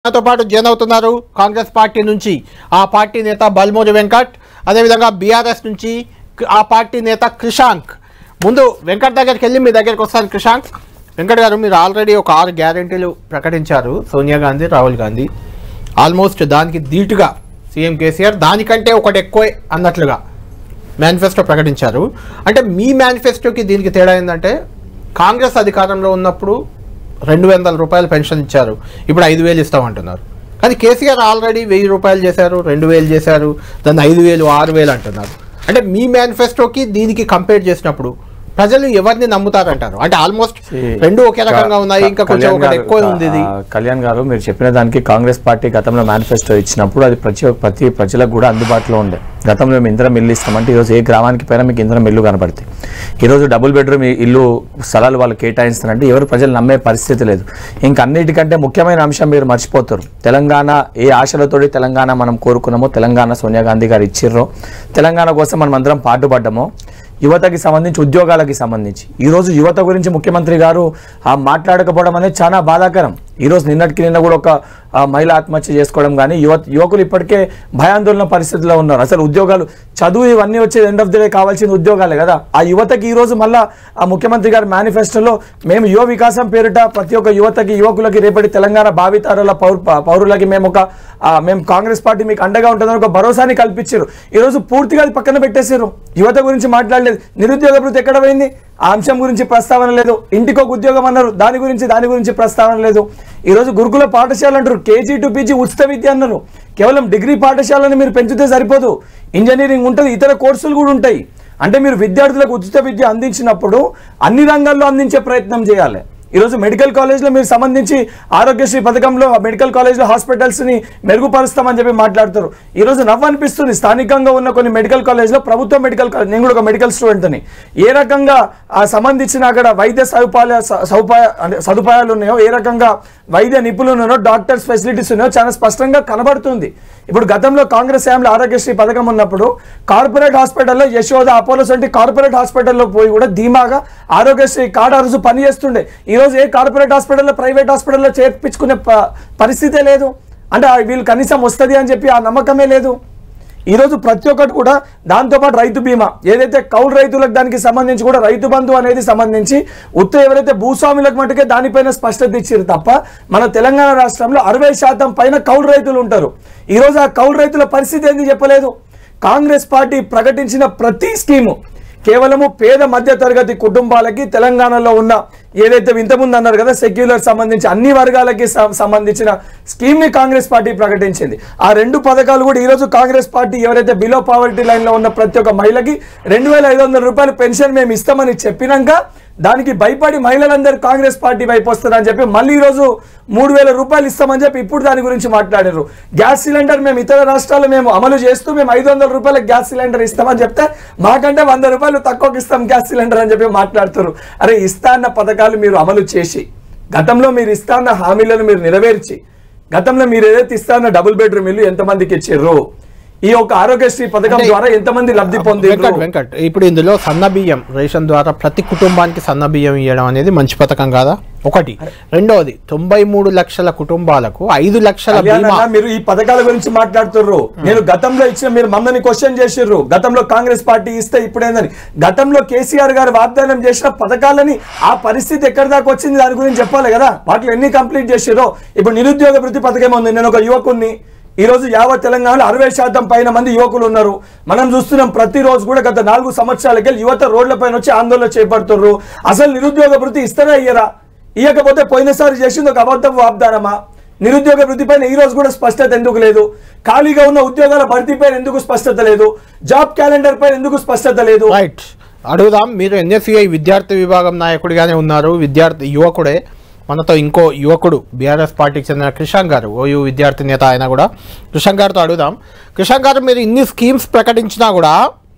నాతో పాటు జాయిన్ అవుతున్నారు కాంగ్రెస్ పార్టీ నుంచి ఆ పార్టీ నేత బల్మూరి వెంకట్ అదేవిధంగా బీఆర్ఎస్ నుంచి క- ఆ పార్టీ నేత క్రిషాంక్ ముందు వెంకట్ దగ్గరికి వెళ్ళి మీ దగ్గరికి వస్తాను క్రిషాంక్ వెంకట్ గారు మీరు ఆల్రెడీ ఒక ఆరు గ్యారెంటీలు ప్రకటించారు సోనియా గాంధీ రాహుల్ గాంధీ ఆల్మోస్ట్ దానికి ధీటుగా సీఎం కేసీఆర్ దానికంటే ఒకటి ఎక్కువ అన్నట్లుగా మేనిఫెస్టో ప్రకటించారు అంటే మీ మేనిఫెస్టోకి దీనికి తేడా ఏంటంటే కాంగ్రెస్ అధికారంలో ఉన్నప్పుడు రెండు వందల రూపాయలు పెన్షన్ ఇచ్చారు ఇప్పుడు ఐదు వేలు ఇస్తామంటున్నారు కానీ కేసీఆర్ ఆల్రెడీ వెయ్యి రూపాయలు చేశారు రెండు వేలు చేశారు దాన్ని ఐదు వేలు ఆరు వేలు అంటున్నారు అంటే మీ మేనిఫెస్టోకి దీనికి కంపేర్ చేసినప్పుడు ప్రజలు ఎవరిని నమ్ముతారంటారు అంటే ఆల్మోస్ట్ రెండు ఒకే రకంగా ఉన్నాయి ఇంకా కొంచెం కళ్యాణ్ ఒకటి గారు- ఎక్కువ ఉంది ఇది ఆ, కళ్యాణ్ గారు మీరు చెప్పిన దానికి కాంగ్రెస్ పార్టీ గతంలో మేనిఫెస్టో ఇచ్చినప్పుడు అది ప్రతి ప్రతి ప్రజలకు కూడా అందుబాటులో ఉండే గతంలో మేము ఇంద్రం ఇల్లు ఇస్తామంటే ఈరోజు ఏ గ్రామానికి పైన మీకు ఇంద్రం ఇల్లు కనబడుతుంది ఈరోజు డబుల్ బెడ్రూమ్ ఇల్లు స్థలాలు వాళ్ళు కేటాయిస్తారంటే ఎవరు ప్రజలు నమ్మే పరిస్థితి లేదు ఇంకా అన్నిటికంటే ముఖ్యమైన అంశం మీరు మర్చిపోతారు తెలంగాణ ఏ ఆశలతోటి తెలంగాణ మనం కోరుకున్నామో తెలంగాణ సోనియా గాంధీ గారు ఇచ్చిర్రో తెలంగాణ కోసం మనం అందరం పాటుపడ్డామో యువతకి సంబంధించి ఉద్యోగాలకి సంబంధించి ఈరోజు యువత గురించి ముఖ్యమంత్రి గారు ఆ మాట్లాడకపోవడం అనేది చాలా బాధాకరం ఈరోజు నిన్నటికి నిన్న కూడా ఒక ఆ, మహిళ ఆత్మహత్య చేసుకోవడం కానీ యువ యువకులు ఇప్పటికే భయాందోళన పరిస్థితిలో ఉన్నారు అసలు ఉద్యోగాలు చదువు ఇవన్నీ వచ్చేది ఎండ్ ఆఫ్ ది డే కావాల్సిన ఉద్యోగాలే కదా ఆ యువతకి ఈ రోజు మళ్ళా ఆ ముఖ్యమంత్రి గారి మేనిఫెస్టోలో మేము యువ వికాసం పేరిట ప్రతి ఒక్క యువతకి యువకులకి రేపటి తెలంగాణ భావితరాల పౌరు పౌరులకి మేము ఒక ఆ, మేము కాంగ్రెస్ పార్టీ మీకు అండగా ఉంటుందని ఒక భరోసాని కల్పించారు ఈ రోజు పూర్తిగా అది పక్కన పెట్టేశారు యువత గురించి మాట్లాడలేదు నిరుద్యోగ భృతి ఎక్కడ పోయింది ఆ అంశం గురించి ప్రస్తావన లేదు ఇంటికి ఒక ఉద్యోగం అన్నారు దాని గురించి దాని గురించి ప్రస్తావన లేదు ఈ రోజు గురుకుల పాఠశాల అంటారు కేజీ టు పీజీ ఉచిత విద్య అన్నారు కేవలం డిగ్రీ పాఠశాలను మీరు పెంచితే సరిపోదు ఇంజనీరింగ్ ఉంటుంది ఇతర కోర్సులు కూడా ఉంటాయి అంటే మీరు విద్యార్థులకు ఉచిత విద్య అందించినప్పుడు అన్ని రంగాల్లో అందించే ప్రయత్నం చేయాలి ఈరోజు మెడికల్ కాలేజ్లో మీరు సంబంధించి ఆరోగ్యశ్రీ పథకంలో ఆ మెడికల్ కాలేజ్లో హాస్పిటల్స్ని మెరుగుపరుస్తామని చెప్పి మాట్లాడతారు ఈరోజు నవ్వు అనిపిస్తుంది స్థానికంగా ఉన్న కొన్ని మెడికల్ కాలేజ్లో ప్రభుత్వ మెడికల్ కాలేజ్ నేను కూడా ఒక మెడికల్ స్టూడెంట్ని ఏ రకంగా ఆ సంబంధించిన అక్కడ వైద్య సదుపాయ సదుపాయ అంటే సదుపాయాలు ఉన్నాయో ఏ రకంగా వైద్య నిపుణులు ఉన్నాయో డాక్టర్స్ ఫెసిలిటీస్ ఉన్నాయో చాలా స్పష్టంగా కనబడుతుంది ఇప్పుడు గతంలో కాంగ్రెస్ హయాంలో ఆరోగ్యశ్రీ పథకం ఉన్నప్పుడు కార్పొరేట్ హాస్పిటల్లో యశోద అపోలోస్ వంటి కార్పొరేట్ హాస్పిటల్లో పోయి కూడా ధీమాగా ఆరోగ్యశ్రీ కార్డు ఆ రోజు పనిచేస్తుండే ఈ రోజు ఏ కార్పొరేట్ హాస్పిటల్లో ప్రైవేట్ హాస్పిటల్లో చేర్పించుకునే ప- పరిస్థితే లేదు అంటే ఆ వీళ్ళు కనీసం వస్తుంది అని చెప్పి ఆ నమ్మకమే లేదు ఈ రోజు ప్రతి ఒక్కటి కూడా దాంతోపాటు రైతు బీమా ఏదైతే కౌలు రైతులకు దానికి సంబంధించి కూడా రైతు బంధు అనేది సంబంధించి ఉత్త ఎవరైతే భూస్వాములకు మటుకే దానిపైన స్పష్టత ఇచ్చారు తప్ప మన తెలంగాణ రాష్ట్రంలో అరవై శాతం పైన కౌలు రైతులు ఉంటారు ఈ రోజు ఆ కౌలు రైతుల పరిస్థితి ఏంది చెప్పలేదు కాంగ్రెస్ పార్టీ ప్రకటించిన ప్రతి స్కీము కేవలము పేద మధ్య తరగతి కుటుంబాలకి తెలంగాణలో ఉన్న ఏదైతే ఇంతకుముందు అన్నారు కదా సెక్యులర్ సంబంధించి అన్ని వర్గాలకి సం- సంబంధించిన స్కీమ్ ని కాంగ్రెస్ పార్టీ ప్రకటించింది ఆ రెండు పథకాలు కూడా ఈరోజు కాంగ్రెస్ పార్టీ ఎవరైతే బిలో పావర్టీ లైన్ లో ఉన్న ప్రతి ఒక్క మహిళకి రెండు వేల ఐదు వందల రూపాయలు పెన్షన్ మేము ఇస్తామని చెప్పినాక దానికి భయపడి మహిళలందరూ కాంగ్రెస్ పార్టీ వైపు వస్తారని చెప్పి మళ్ళీ ఈరోజు మూడు వేల రూపాయలు ఇస్తామని చెప్పి ఇప్పుడు దాని గురించి మాట్లాడారు గ్యాస్ సిలిండర్ మేము ఇతర రాష్ట్రాలు మేము అమలు చేస్తూ మేము ఐదు వందల రూపాయల గ్యాస్ సిలిండర్ ఇస్తామని చెప్తే మాకంటే వంద రూపాయలు తక్కువకి ఇస్తాం గ్యాస్ సిలిండర్ అని చెప్పి మాట్లాడుతారు అరే ఇస్తా అన్న పథకాలు మీరు అమలు చేసి గతంలో మీరు ఇస్తా అన్న హామీలను మీరు నెరవేర్చి గతంలో మీరు ఏదైతే ఇస్తా అన్న డబుల్ బెడ్రూమ్ ఇల్లు ఎంతమందికి ఇచ్చారు ఈ యొక్క ఆరోగ్యశ్రీ పథకం అంటే- ద్వారా ఎంతమంది లబ్ధి పొందారు వెంకట్ వెంకట్ ఇప్పుడు ఇందులో సన్న బియ్యం రేషన్ ద్వారా ప్రతి కుటుంబానికి సన్న బియ్యం ఇవ్వడం అనేది మంచి పథకం కాదా ఒకటి రెండవది తొంభై మూడు లక్షల కుటుంబాలకు ఐదు లక్షల కళ్యాణ్ బీమా అన్న, మీరు ఈ పథకాల గురించి మాట్లాడుతుర్రు నేను గతంలో ఇచ్చిన మీరు మమ్మల్ని క్వశ్చన్ చేసిర్రు గతంలో కాంగ్రెస్ పార్టీ ఇస్తే ఇప్పుడేందని గతంలో కేసీఆర్ గారు వాగ్దానం చేసిన పథకాలని ఆ పరిస్థితి ఎక్కడి దాకా వచ్చింది దాని గురించి చెప్పాలి కదా వాటిలో ఎన్ని కంప్లీట్ చేసిర్రో ఇప్పుడు నిరుద్యోగ వృత్తి పథకం ఉంది నేను ఒక యువకుణ్ణి ఈ రోజు యావత్ తెలంగాణలో అరవై శాతం పైన మంది యువకులు ఉన్నారు మనం చూస్తున్నాం ప్రతిరోజు కూడా గత నాలుగు సంవత్సరాలకి యువత రోడ్ల పైన వచ్చి ఆందోళన చేపడుతుర్రు అసలు నిరుద్యోగ వృత్తి ఇస్తారా ఇయ్యరా ఇయ్యకపోతే పోయినసారి చేసింది ఒక అబద్ధం వాగ్దానమా నిరుద్యోగ వృద్ధిపైన ఈ రోజు కూడా స్పష్టత ఎందుకు లేదు ఖాళీగా ఉన్న ఉద్యోగాల భర్తీపైన ఎందుకు స్పష్టత లేదు జాబ్ క్యాలెండర్ పైన ఎందుకు స్పష్టత లేదు రైట్ అడుగుదాం మీరు ఎన్ఎస్సిఐ విద్యార్థి విభాగం నాయకుడిగానే ఉన్నారు విద్యార్థి యువకుడే మనతో ఇంకో యువకుడు బీఆర్ఎస్ పార్టీకి చెందిన కృషాంక్ గారు ఓయూ విద్యార్థి నేత ఆయన కూడా కృషాంక్ గారితో అడుగుదాం కృషాంక్ గారు మీరు ఇన్ని స్కీమ్స్ ప్రకటించినా కూడా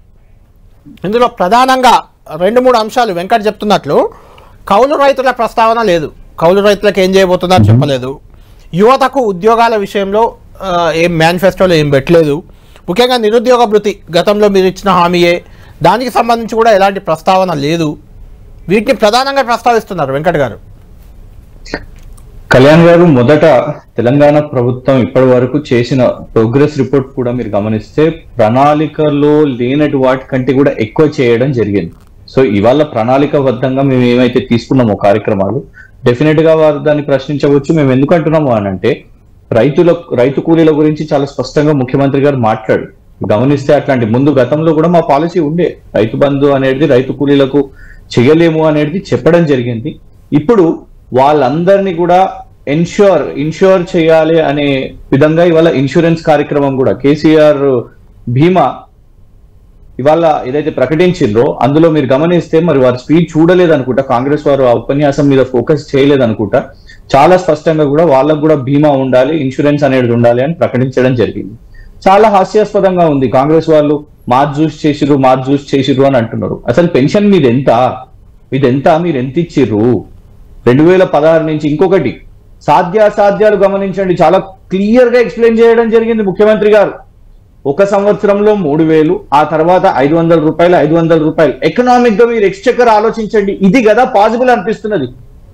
ఇందులో ప్రధానంగా రెండు మూడు అంశాలు వెంకట్ చెప్తున్నట్లు కౌలు రైతుల ప్రస్తావన లేదు కౌలు రైతులకు ఏం చేయబోతున్నారో చెప్పలేదు యువతకు ఉద్యోగాల విషయంలో ఆ, ఏం మేనిఫెస్టోలో ఏం పెట్టలేదు ముఖ్యంగా నిరుద్యోగ భృతి గతంలో మీరు ఇచ్చిన హామీయే దానికి సంబంధించి కూడా ఎలాంటి ప్రస్తావన లేదు వీటిని ప్రధానంగా ప్రస్తావిస్తున్నారు వెంకట్ గారు కళ్యాణ్ గారు మొదట తెలంగాణ ప్రభుత్వం ఇప్పటి వరకు చేసిన ప్రోగ్రెస్ రిపోర్ట్ కూడా మీరు గమనిస్తే ప్రణాళికలో లేనటి వాటి కంటే కూడా ఎక్కువ చేయడం జరిగింది సో ఇవాళ ప్రణాళికబద్ధంగా మేము ఏమైతే తీసుకున్నామో కార్యక్రమాలు డెఫినెట్ గా వారు దాన్ని ప్రశ్నించవచ్చు మేము ఎందుకు అంటున్నాము అని అంటే రైతుల రైతు కూలీల గురించి చాలా స్పష్టంగా ముఖ్యమంత్రి గారు మాట్లాడు గమనిస్తే అట్లాంటి ముందు గతంలో కూడా మా పాలసీ ఉండే రైతు బంధు అనేది రైతు కూలీలకు చేయలేము అనేది చెప్పడం జరిగింది ఇప్పుడు వాళ్ళందరినీ కూడా ఎన్ష్యూర్ ఇన్ష్యూర్ చేయాలి అనే విధంగా ఇవాళ ఇన్సూరెన్స్ కార్యక్రమం కూడా కేసీఆర్ బీమా ఇవాళ ఏదైతే ప్రకటించిండ్రో అందులో మీరు గమనిస్తే మరి వారి స్పీడ్ చూడలేదు అనుకుంటా కాంగ్రెస్ వారు ఆ ఉపన్యాసం మీద ఫోకస్ చేయలేదు అనుకుంటా చాలా స్పష్టంగా కూడా వాళ్ళకు కూడా బీమా ఉండాలి ఇన్సూరెన్స్ అనేది ఉండాలి అని ప్రకటించడం జరిగింది చాలా హాస్యాస్పదంగా ఉంది కాంగ్రెస్ వాళ్ళు మార్చ్ చూసి చేసిర్రు మార్చ్ చూసి చేసిర్రు అని అంటున్నారు అసలు పెన్షన్ మీద ఎంత మీద ఎంత మీరు ఎంత ఇచ్చిర్రు రెండు వేల పదహారు నుంచి ఇంకొకటి సాధ్యాసాధ్యాలు గమనించండి చాలా క్లియర్ గా ఎక్స్ప్లెయిన్ చేయడం జరిగింది ముఖ్యమంత్రి గారు ఒక సంవత్సరంలో మూడు వేలు ఆ తర్వాత ఐదు వందల రూపాయలు ఐదు వందల రూపాయలు ఎకనామిక్ గా మీరు ఎక్స్చక్కర్ ఆలోచించండి ఇది కదా పాసిబుల్ అనిపిస్తున్నది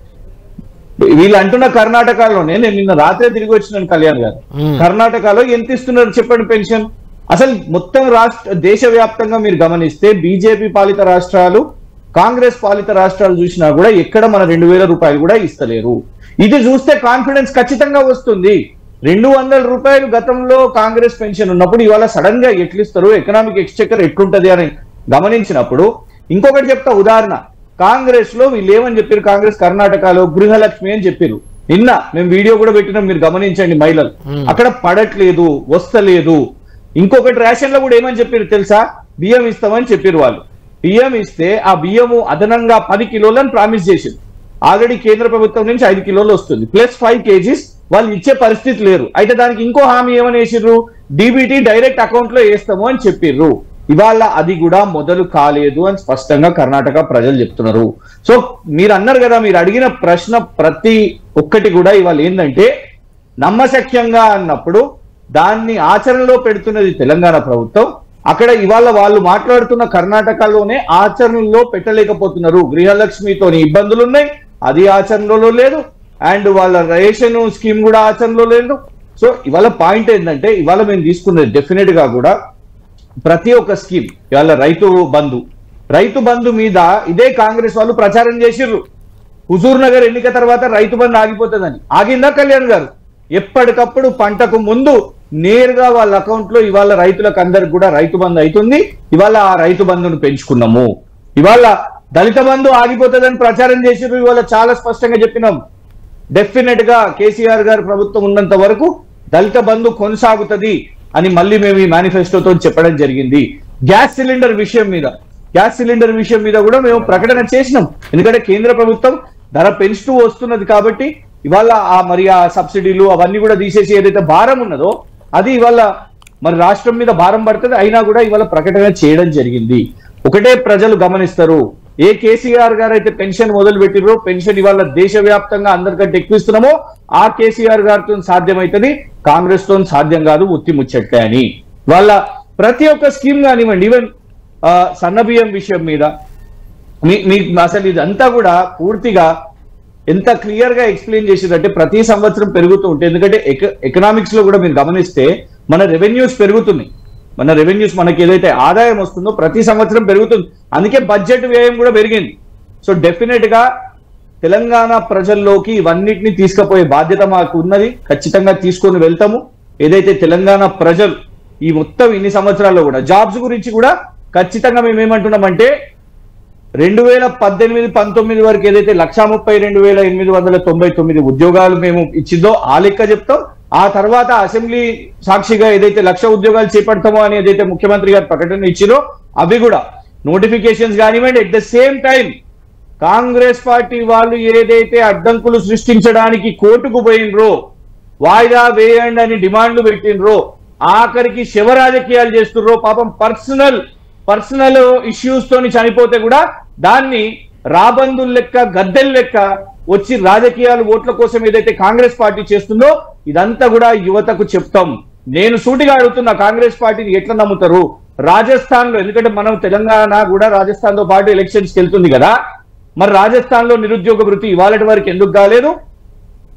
వీళ్ళు అంటున్న కర్ణాటకలోనే నేను నిన్న రాత్రే తిరిగి వచ్చినాను కళ్యాణ్ గారు మ్మ్. కర్ణాటకలో ఎంత ఇస్తున్నారు చెప్పండి పెన్షన్ అసలు మొత్తం రాష్ట్ర దేశవ్యాప్తంగా మీరు గమనిస్తే బీజేపీ పాలిత రాష్ట్రాలు కాంగ్రెస్ పాలిత రాష్ట్రాలు చూసినా కూడా ఎక్కడ మన రెండు వేల రూపాయలు కూడా ఇస్తలేరు ఇది చూస్తే కాన్ఫిడెన్స్ ఖచ్చితంగా వస్తుంది రెండు వందల రూపాయలు గతంలో కాంగ్రెస్ పెన్షన్ ఉన్నప్పుడు ఇవాళ సడన్ గా ఎట్లు ఇస్తారు ఎకనామిక్ ఎక్స్చెక్కర్ ఎట్లుంటది అని గమనించినప్పుడు ఇంకొకటి చెప్తా ఉదాహరణ కాంగ్రెస్ లో వీళ్ళు ఏమని చెప్పారు కాంగ్రెస్ కర్ణాటకలో గృహలక్ష్మి అని చెప్పారు నిన్న మేము వీడియో కూడా పెట్టినాం మీరు గమనించండి మహిళలు మ్మ్. అక్కడ పడట్లేదు వస్తలేదు ఇంకొకటి రేషన్ లో కూడా ఏమని చెప్పారు తెలుసా బియ్యం ఇస్తామని చెప్పారు వాళ్ళు బియ్యం ఇస్తే ఆ బియ్యము అదనంగా పది కిలోలని ప్రామిస్ చేసింది ఆల్రెడీ కేంద్ర ప్రభుత్వం నుంచి ఐదు కిలోలు వస్తుంది ప్లస్ ఫైవ్ కేజీస్ వాళ్ళు ఇచ్చే పరిస్థితి లేరు అయితే దానికి ఇంకో హామీ ఏమని వేసిర్రు డీబీటీ డైరెక్ట్ అకౌంట్ లో వేస్తాము అని చెప్పిర్రు ఇవాళ అది కూడా మొదలు కాలేదు అని స్పష్టంగా కర్ణాటక ప్రజలు చెప్తున్నారు సో మీరు అన్నారు కదా మీరు అడిగిన ప్రశ్న ప్రతి ఒక్కటి కూడా ఇవాళ ఏంటంటే నమ్మశక్యంగా అన్నప్పుడు దాన్ని ఆచరణలో పెడుతున్నది తెలంగాణ ప్రభుత్వం అక్కడ ఇవాళ వాళ్ళు మాట్లాడుతున్న కర్ణాటకలోనే ఆచరణలో పెట్టలేకపోతున్నారు గృహలక్ష్మితోని ఇబ్బందులు ఉన్నాయి అది ఆచరణలో లేదు అండ్ వాళ్ళ రేషన్ స్కీమ్ కూడా ఆచరణలో లేదు సో ఇవాళ పాయింట్ ఏంటంటే ఇవాళ మేము తీసుకున్నది డెఫినెట్ గా కూడా ప్రతి ఒక్క స్కీమ్ ఇవాళ రైతు బంధు రైతు బంధు మీద ఇదే కాంగ్రెస్ వాళ్ళు ప్రచారం చేసిర్రు హుజూర్ నగర్ ఎన్నిక తర్వాత రైతు బంధు ఆగిపోతుందని ఆగిందా కళ్యాణ్ గారు ఎప్పటికప్పుడు పంటకు ముందు నేరుగా వాళ్ళ అకౌంట్ లో ఇవాళ రైతులకు అందరికి కూడా రైతు బంధు అవుతుంది ఇవాళ ఆ రైతు బంధును పెంచుకున్నాము ఇవాళ దళిత బంధు ఆగిపోతుందని ప్రచారం చేసిర్రు ఇవాళ చాలా స్పష్టంగా చెప్పినాం డెఫినెట్ గా కేసీఆర్ గారు ప్రభుత్వం ఉన్నంత వరకు దళిత బంధు కొనసాగుతుంది అని మళ్ళీ మేము ఈ మేనిఫెస్టోతో చెప్పడం జరిగింది గ్యాస్ సిలిండర్ విషయం మీద గ్యాస్ సిలిండర్ విషయం మీద కూడా మేము ప్రకటన చేసినాం ఎందుకంటే కేంద్ర ప్రభుత్వం ధర పెంచుతూ వస్తున్నది కాబట్టి ఇవాళ ఆ మరి ఆ సబ్సిడీలు అవన్నీ కూడా తీసేసి ఏదైతే భారం ఉన్నదో అది ఇవాళ మరి రాష్ట్రం మీద భారం పడుతుంది అయినా కూడా ఇవాళ ప్రకటన చేయడం జరిగింది ఒకటే ప్రజలు గమనిస్తారు ఏ కేసీఆర్ గారు అయితే పెన్షన్ మొదలు పెట్టిరో పెన్షన్ ఇవాళ దేశవ్యాప్తంగా అందరికంటే ఎక్కువ ఇస్తున్నామో ఆ కేసీఆర్ గారితో సాధ్యమవుతుంది కాంగ్రెస్ తో సాధ్యం కాదు ఉత్తి ముచ్చట్లే అని వాళ్ళ ప్రతి ఒక్క స్కీమ్ కానివ్వండి ఈవెన్ సన్న బియ్యం విషయం మీద మీ మీ అసలు ఇదంతా కూడా పూర్తిగా ఎంత క్లియర్ గా ఎక్స్ప్లెయిన్ చేసేదంటే ప్రతి సంవత్సరం పెరుగుతూ ఉంటే ఎందుకంటే ఎకనామిక్స్ లో కూడా మీరు గమనిస్తే మన రెవెన్యూస్ పెరుగుతున్నాయి మన రెవెన్యూస్ మనకి ఏదైతే ఆదాయం వస్తుందో ప్రతి సంవత్సరం పెరుగుతుంది అందుకే బడ్జెట్ వ్యయం కూడా పెరిగింది సో డెఫినెట్ గా తెలంగాణ ప్రజల్లోకి ఇవన్నిటిని తీసుకుపోయే బాధ్యత మాకు ఉన్నది ఖచ్చితంగా తీసుకొని వెళ్తాము ఏదైతే తెలంగాణ ప్రజలు ఈ మొత్తం ఇన్ని సంవత్సరాల్లో కూడా జాబ్స్ గురించి కూడా ఖచ్చితంగా మేము ఏమంటున్నామంటే రెండు వేల పద్దెనిమిది పంతొమ్మిది వరకు ఏదైతే లక్షా ముప్పై రెండు వేల ఎనిమిది వందల తొంభై తొమ్మిది ఉద్యోగాలు మేము ఇచ్చిందో ఆ లెక్క చెప్తాం ఆ తర్వాత అసెంబ్లీ సాక్షిగా ఏదైతే లక్ష ఉద్యోగాలు చేపడతామో అని ఏదైతే ముఖ్యమంత్రి గారు ప్రకటన ఇచ్చిరో అవి కూడా నోటిఫికేషన్స్ కానివ్వండి at the same time Congress party వాళ్ళు ఏదైతే అడ్డంకులు సృష్టించడానికి కోర్టుకు పోయినరో వాయిదా వేయండి అని డిమాండ్లు పెట్టినరో ఆఖరికి శివ రాజకీయాలు చేస్తుర్రో పాపం పర్సనల్ పర్సనల్ ఇష్యూస్ తోని చనిపోతే కూడా దాన్ని రాబందుల లెక్క గద్దెల లెక్క వచ్చి రాజకీయాలు ఓట్ల కోసం ఏదైతే కాంగ్రెస్ పార్టీ చేస్తుందో ఇదంతా కూడా యువతకు చెప్తాం నేను సూటిగా అడుగుతున్న కాంగ్రెస్ పార్టీని ఎట్లా నమ్ముతారు రాజస్థాన్ లో ఎందుకంటే మనం తెలంగాణ కూడా రాజస్థాన్ తో పాటు ఎలక్షన్స్ వెళ్తుంది కదా మరి రాజస్థాన్ లో నిరుద్యోగ వృత్తి ఇవాళటి వరకు ఎందుకు కాలేదు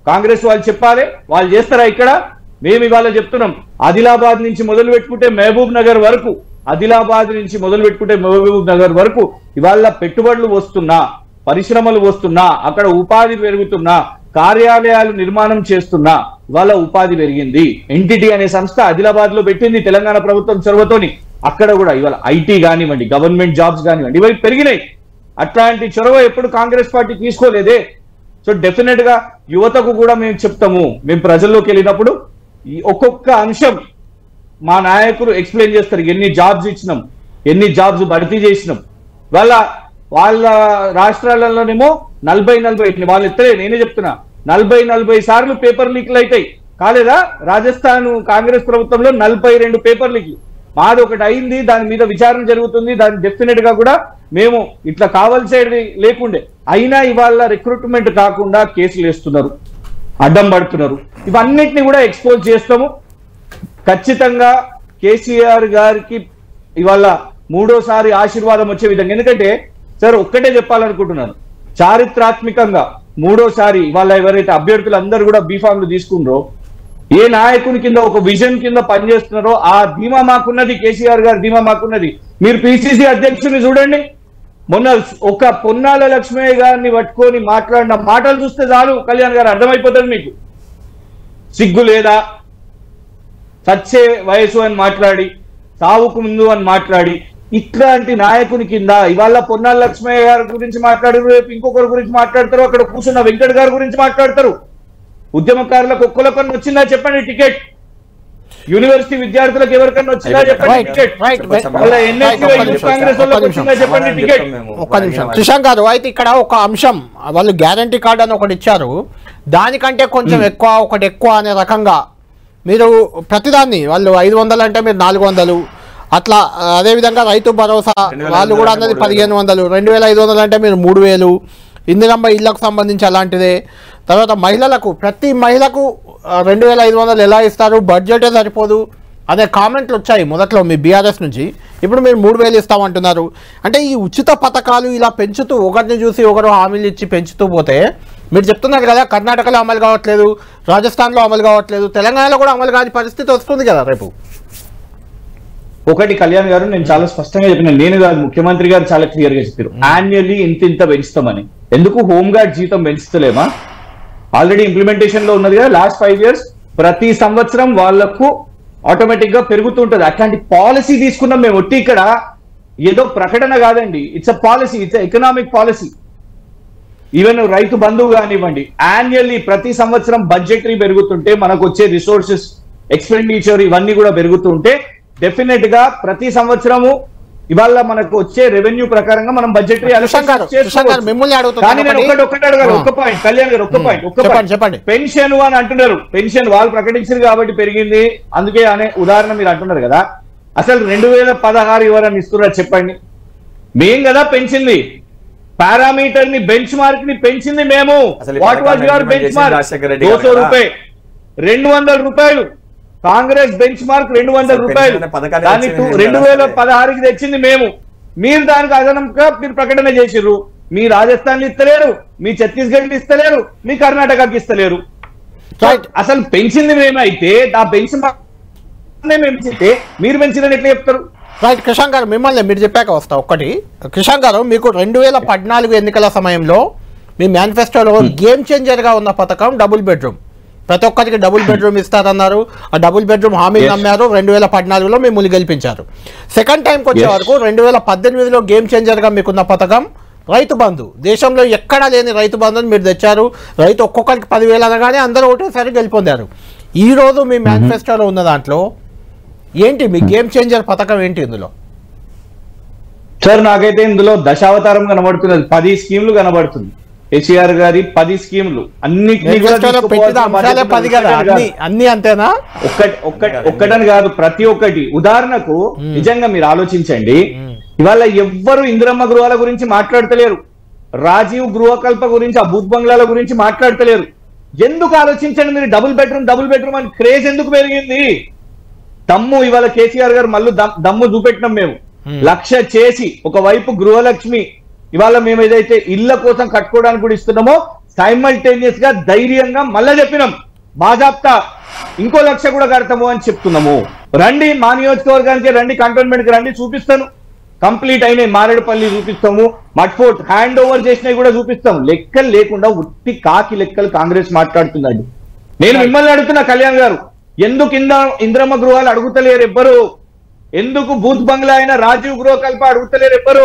కాంగ్రెస్ వాళ్ళు చెప్పాలి వాళ్ళు చేస్తారా ఇక్కడ మేము ఇవాళ చెప్తున్నాం ఆదిలాబాద్ నుంచి మొదలు పెట్టుకుంటే మహబూబ్ నగర్ వరకు ఆదిలాబాద్ నుంచి మొదలు పెట్టుకుంటే మహబూబ్ నగర్ వరకు ఇవాళ పెట్టుబడులు వస్తున్నా పరిశ్రమలు వస్తున్నా అక్కడ ఉపాధి పెరుగుతున్నా కార్యాలయాలు నిర్మాణం చేస్తున్నా ఇవాళ ఉపాధి పెరిగింది ఎన్టీటీ అనే సంస్థ ఆదిలాబాద్ లో పెట్టింది తెలంగాణ ప్రభుత్వం చొరవతోని అక్కడ కూడా ఇవాళ ఐటీ కానివ్వండి గవర్నమెంట్ జాబ్స్ కానివ్వండి ఇవి పెరిగినాయి అట్లాంటి చొరవ ఎప్పుడు కాంగ్రెస్ పార్టీ తీసుకోలేదే సో డెఫినెట్ గా యువతకు కూడా మేము చెప్తాము మేము ప్రజల్లోకి వెళ్ళినప్పుడు ఈ ఒక్కొక్క అంశం మా నాయకులు ఎక్స్ప్లెయిన్ చేస్తారు ఎన్ని జాబ్స్ ఇచ్చినాం ఎన్ని జాబ్స్ భర్తీ చేసినాం వాళ్ళ వాళ్ళ రాష్ట్రాలలోనేమో నలభై నలభై వాళ్ళు ఎత్తలే నేనే చెప్తున్నా నలభై నలభై సార్లు పేపర్ లీక్లు అవుతాయి కాలేదా రాజస్థాన్ కాంగ్రెస్ ప్రభుత్వంలో నలభై రెండు పేపర్ లీక్లు మాది ఒకటి అయింది దాని మీద విచారణ జరుగుతుంది దాని డెఫినెట్ గా కూడా మేము ఇట్లా కావాల్సేది లేకుండే అయినా ఇవాళ రిక్రూట్మెంట్ కాకుండా కేసులు వేస్తున్నారు అడ్డం పడుతున్నారు ఇవన్నిటిని కూడా ఎక్స్పోజ్ చేస్తాము ఖచ్చితంగా కేసీఆర్ గారికి ఇవాళ మూడోసారి ఆశీర్వాదం వచ్చే విధంగా ఎందుకంటే సార్ ఒక్కటే చెప్పాలనుకుంటున్నాను చారిత్రాత్మకంగా మూడోసారి ఇవాళ ఎవరైతే అభ్యర్థులు అందరూ కూడా బీఫామ్లు తీసుకున్నారో ఏ నాయకుని కింద ఒక విజన్ కింద పనిచేస్తున్నారో ఆ ధీమా మాకున్నది కేసీఆర్ గారి ధీమా మాకున్నది మీరు పిసిసి అధ్యక్షుని చూడండి మొన్న ఒక పొన్నాల లక్ష్మయ్య గారిని పట్టుకొని మాట్లాడిన మాటలు చూస్తే చాలు కళ్యాణ్ గారు అర్థమైపోతుంది మీకు సిగ్గు లేదా చచ్చే వయసు అని మాట్లాడి సావుకు ముందు అని మాట్లాడి ఇట్లాంటి నాయకుని కింద ఇవాళ పొన్నాల లక్ష్మయ్య గారి గురించి మాట్లాడారు రేపు ఇంకొకరి గురించి మాట్లాడతారు అక్కడ కూర్చున్న వెంకట్ గారి గురించి మాట్లాడతారు ఉద్యమకారులకు ఒక్కొక్కరిని వచ్చిందా చెప్పండి టికెట్ యూనివర్సిటీ విద్యార్థులకు ఎవరికన్నా వచ్చిందా చెప్పండి రైట్ టికెట్ రైట్ వాళ్ళ ఎన్ఎస్యూ ఒక్క నిమిషం, కాంగ్రెస్ ఒక్క వాళ్ళకి నిమిషం. వచ్చిందా చెప్పండి టికెట్ ఒక్క నిమిషం కిషాన్ గారు అయితే ఇక్కడ ఒక అంశం వాళ్ళు గ్యారంటీ కార్డ్ అని ఒకటి ఇచ్చారు దానికంటే కొంచెం ఎక్కువ ఒకటి ఎక్కువ అనే రకంగా మీరు ప్రతిదాన్ని వాళ్ళు ఐదు వందలు అంటే మీరు నాలుగు వందలు అట్లా ఆ, అదేవిధంగా రైతు భరోసా రెండు వేల వాళ్ళు ఐదు కూడా వందలు అన్నది అంటే పదిహేను వందలు రెండు వేల ఐదు వందలు అంటే మీరు మూడు వేలు ఇందిరమ్మ ఇళ్లకు సంబంధించి అలాంటిదే తర్వాత మహిళలకు ప్రతి మహిళకు ఆ, రెండు వేల ఐదు వందలు ఎలా ఇస్తారు బడ్జెటే సరిపోదు అనే కామెంట్లు వచ్చాయి మొదట్లో మీ బీఆర్ఎస్ నుంచి ఇప్పుడు మీరు మూడు వేలు ఇస్తామంటున్నారు అంటే ఈ ఉచిత పథకాలు ఇలా పెంచుతూ ఒకరిని చూసి ఒకరు హామీలు ఇచ్చి పెంచుతూ పోతే మీరు చెప్తున్నారు కదా కర్ణాటకలో అమలు కావట్లేదు రాజస్థాన్లో అమలు కావట్లేదు తెలంగాణలో కూడా అమలు కాని పరిస్థితి వస్తుంది కదా రేపు ఒకటి కళ్యాణ్ గారు నేను చాలా స్పష్టంగా చెప్పిన నేను కాదు ముఖ్యమంత్రి గారు చాలా క్లియర్ గా చెప్పారు యాన్యువల్లీ ఇంత ఇంత పెంచుతామని ఎందుకు హోమ్ గార్డ్ జీతం పెంచుతలేమా ఆల్రెడీ ఇంప్లిమెంటేషన్ లో ఉన్నది కదా లాస్ట్ ఫైవ్ ఇయర్స్ ప్రతి సంవత్సరం వాళ్లకు ఆటోమేటిక్ గా పెరుగుతుంటది అట్లాంటి పాలసీ తీసుకున్నాం మేము ఒట్టి ఇక్కడ ఏదో ప్రకటన కాదండి it's a policy it's economic policy even Rythu Bandhu కానివ్వండి యాన్యువల్లీ ప్రతి సంవత్సరం బడ్జెటరీ పెరుగుతుంటే మనకు వచ్చే రిసోర్సెస్ ఎక్స్పెండిచర్ ఇవన్నీ కూడా పెరుగుతుంటే డెఫినెట్ గా ప్రతి సంవత్సరము ఇవాళ మనకు వచ్చే రెవెన్యూ ప్రకారంగా మనం బడ్జెటరీ కృష్ణ గారు, కృష్ణ గారు, మిమ్మల్ని అడుగుతున్నాను కానీ నేను ఒకటి. ఒక్కటి ఒక్కటి అడగాలి ఆ. ఒక్క పాయింట్ కళ్యాణ్ గారు ఒక్క పాయింట్ ఒక్క చెప్పండి, పాయింట్ చెప్పండి. పెన్షన్ అని అంటున్నారు పెన్షన్ వాళ్ళు ప్రకటించారు కాబట్టి పెరిగింది అందుకే అనే ఉదాహరణ మీరు అంటున్నారు కదా అసలు రెండు వేల పదహారు ఎవరని ఇస్తున్నారా చెప్పండి మేం కదా పెంచింది పారామీటర్ ని బెంచ్ మార్క్ ని పెంచింది మేము అసలు ఈ వాట్ వాజ్ పథకాన్ని యువర్ implement బెంచ్ చేసింది మార్క్ రాజశేఖర రెడ్డి గారు దోసో కదా. రూపాయి రెండు వందల రూపాయలు కాంగ్రెస్ బెంచ్ మార్క్ రెండు వందల అసలు రూపాయలు పెన్షన్ అనే పథకాన్ని దాన్ని తెచ్చింది టూ- మీరు రెండు కదా వేల అసలు. పదహారుకి తెచ్చింది మేము మీరు దానికి అదనంగా మీరు ప్రకటన చేసిర్రు మీ రాజస్థాన్ ఇస్తలేరు మీ ఛత్తీస్గఢ్ ఇస్తలేరు మీ కర్ణాటకకి ఇస్తలేరు రైట్ అసలు పెంచింది మేమైతే ఆ బెంచ్ మార్క్ మేము పెంచితే మీరు పెంచిందని ఎట్లా చెప్తారు రైట్ కిషాన్ గారు మిమ్మల్ని మీరు చెప్పాక వస్తా ఒక్కటి కిషాన్ గారు మీకు రెండు వేల పద్నాలుగు ఎన్నికల సమయంలో మీ మేనిఫెస్టోలో గేమ్ చేంజర్గా ఉన్న పథకం డబుల్ బెడ్రూమ్ ప్రతి ఒక్కరికి డబుల్ బెడ్రూమ్ ఇస్తారన్నారు ఆ డబుల్ బెడ్రూమ్ హామీ Yes. నమ్మారు రెండు వేల పద్నాలుగులో మిమ్మల్ని గెలిపించారు సెకండ్ టైంకి వచ్చే Yes. వరకు రెండు వేల పద్దెనిమిదిలో గేమ్ చేంజర్గా మీకున్న పథకం రైతు బంధు దేశంలో ఎక్కడా లేని రైతు బంధుని మీరు తెచ్చారు రైతు ఒక్కొక్కరికి పదివేలు అనగానే అందరూ ఒకటేసారి గెలుపొందారు ఈ రోజు మీ మేనిఫెస్టోలో ఉన్న దాంట్లో ఏంటి మీ గేమ్ చేంజర్ పథకం ఏంటి ఇందులో సార్ నాకైతే ఇందులో దశావతారం కనబడుతున్నది పది స్కీమ్లు కనబడుతుంది కేసీఆర్ గారి పది స్కీమ్లు అన్నిటినీ కూడా మేనిఫెస్టోలో పెట్టిన తీసుకోవాల్సిన అంశాలే బాధ్యత పది కదా ఒక్కటే అన్ని కాదు. అన్ని అంతేనా ఒక్కటి ఒక్కటి ఒక్కటని కాదు ప్రతి ఒక్కటి ఉదాహరణకు నిజంగా మీరు ఆలోచించండి ఇవాళ ఎవ్వరు ఇందిరమ్మ గృహాల గురించి మాట్లాడతలేరు రాజీవ్ గృహకల్ప గురించి ఆ బూత్ బంగ్లాల గురించి మాట్లాడతలేరు ఎందుకు ఆలోచించండి మీరు డబుల్ బెడ్రూమ్ డబుల్ బెడ్రూమ్ అని క్రేజ్ ఎందుకు పెరిగింది దమ్ము ఇవాళ కేసీఆర్ గారు మళ్ళీ దమ్- దమ్ము చూపెట్టినాం మేము లక్ష చేసి ఒకవైపు గృహలక్ష్మి ఇవాళ మేము ఏదైతే ఇళ్ల కోసం కట్టుకోవడానికి కూడా ఇస్తున్నామో సైమల్టేనియస్ గా ధైర్యంగా మళ్ళా చెప్పినాం బాజాప్తా ఇంకో లక్ష కూడా కడతాము అని చెప్తున్నాము రండి మా నియోజకవర్గానికి రండి కంటోన్మెంట్ కి రండి చూపిస్తాను కంప్లీట్ అయినాయి మారేడుపల్లి చూపిస్తాము మట్ఫోర్ట్ హ్యాండ్ ఓవర్ చేసినవి కూడా చూపిస్తాం లెక్కలు లేకుండా ఉత్తి కాకి లెక్కలు కాంగ్రెస్ మాట్లాడుతుందండి నేను మిమ్మల్ని అడుగుతున్నా కళ్యాణ్ గారు ఎందుకు ఇంద ఇంద్రమ్మ గృహాలు అడుగుతలేరు ఎవ్వరు ఎందుకు బూత్ బంగ్లా అయినా రాజీవ్ గృహ కల్ప అడుగుతలేరు ఎవ్వరు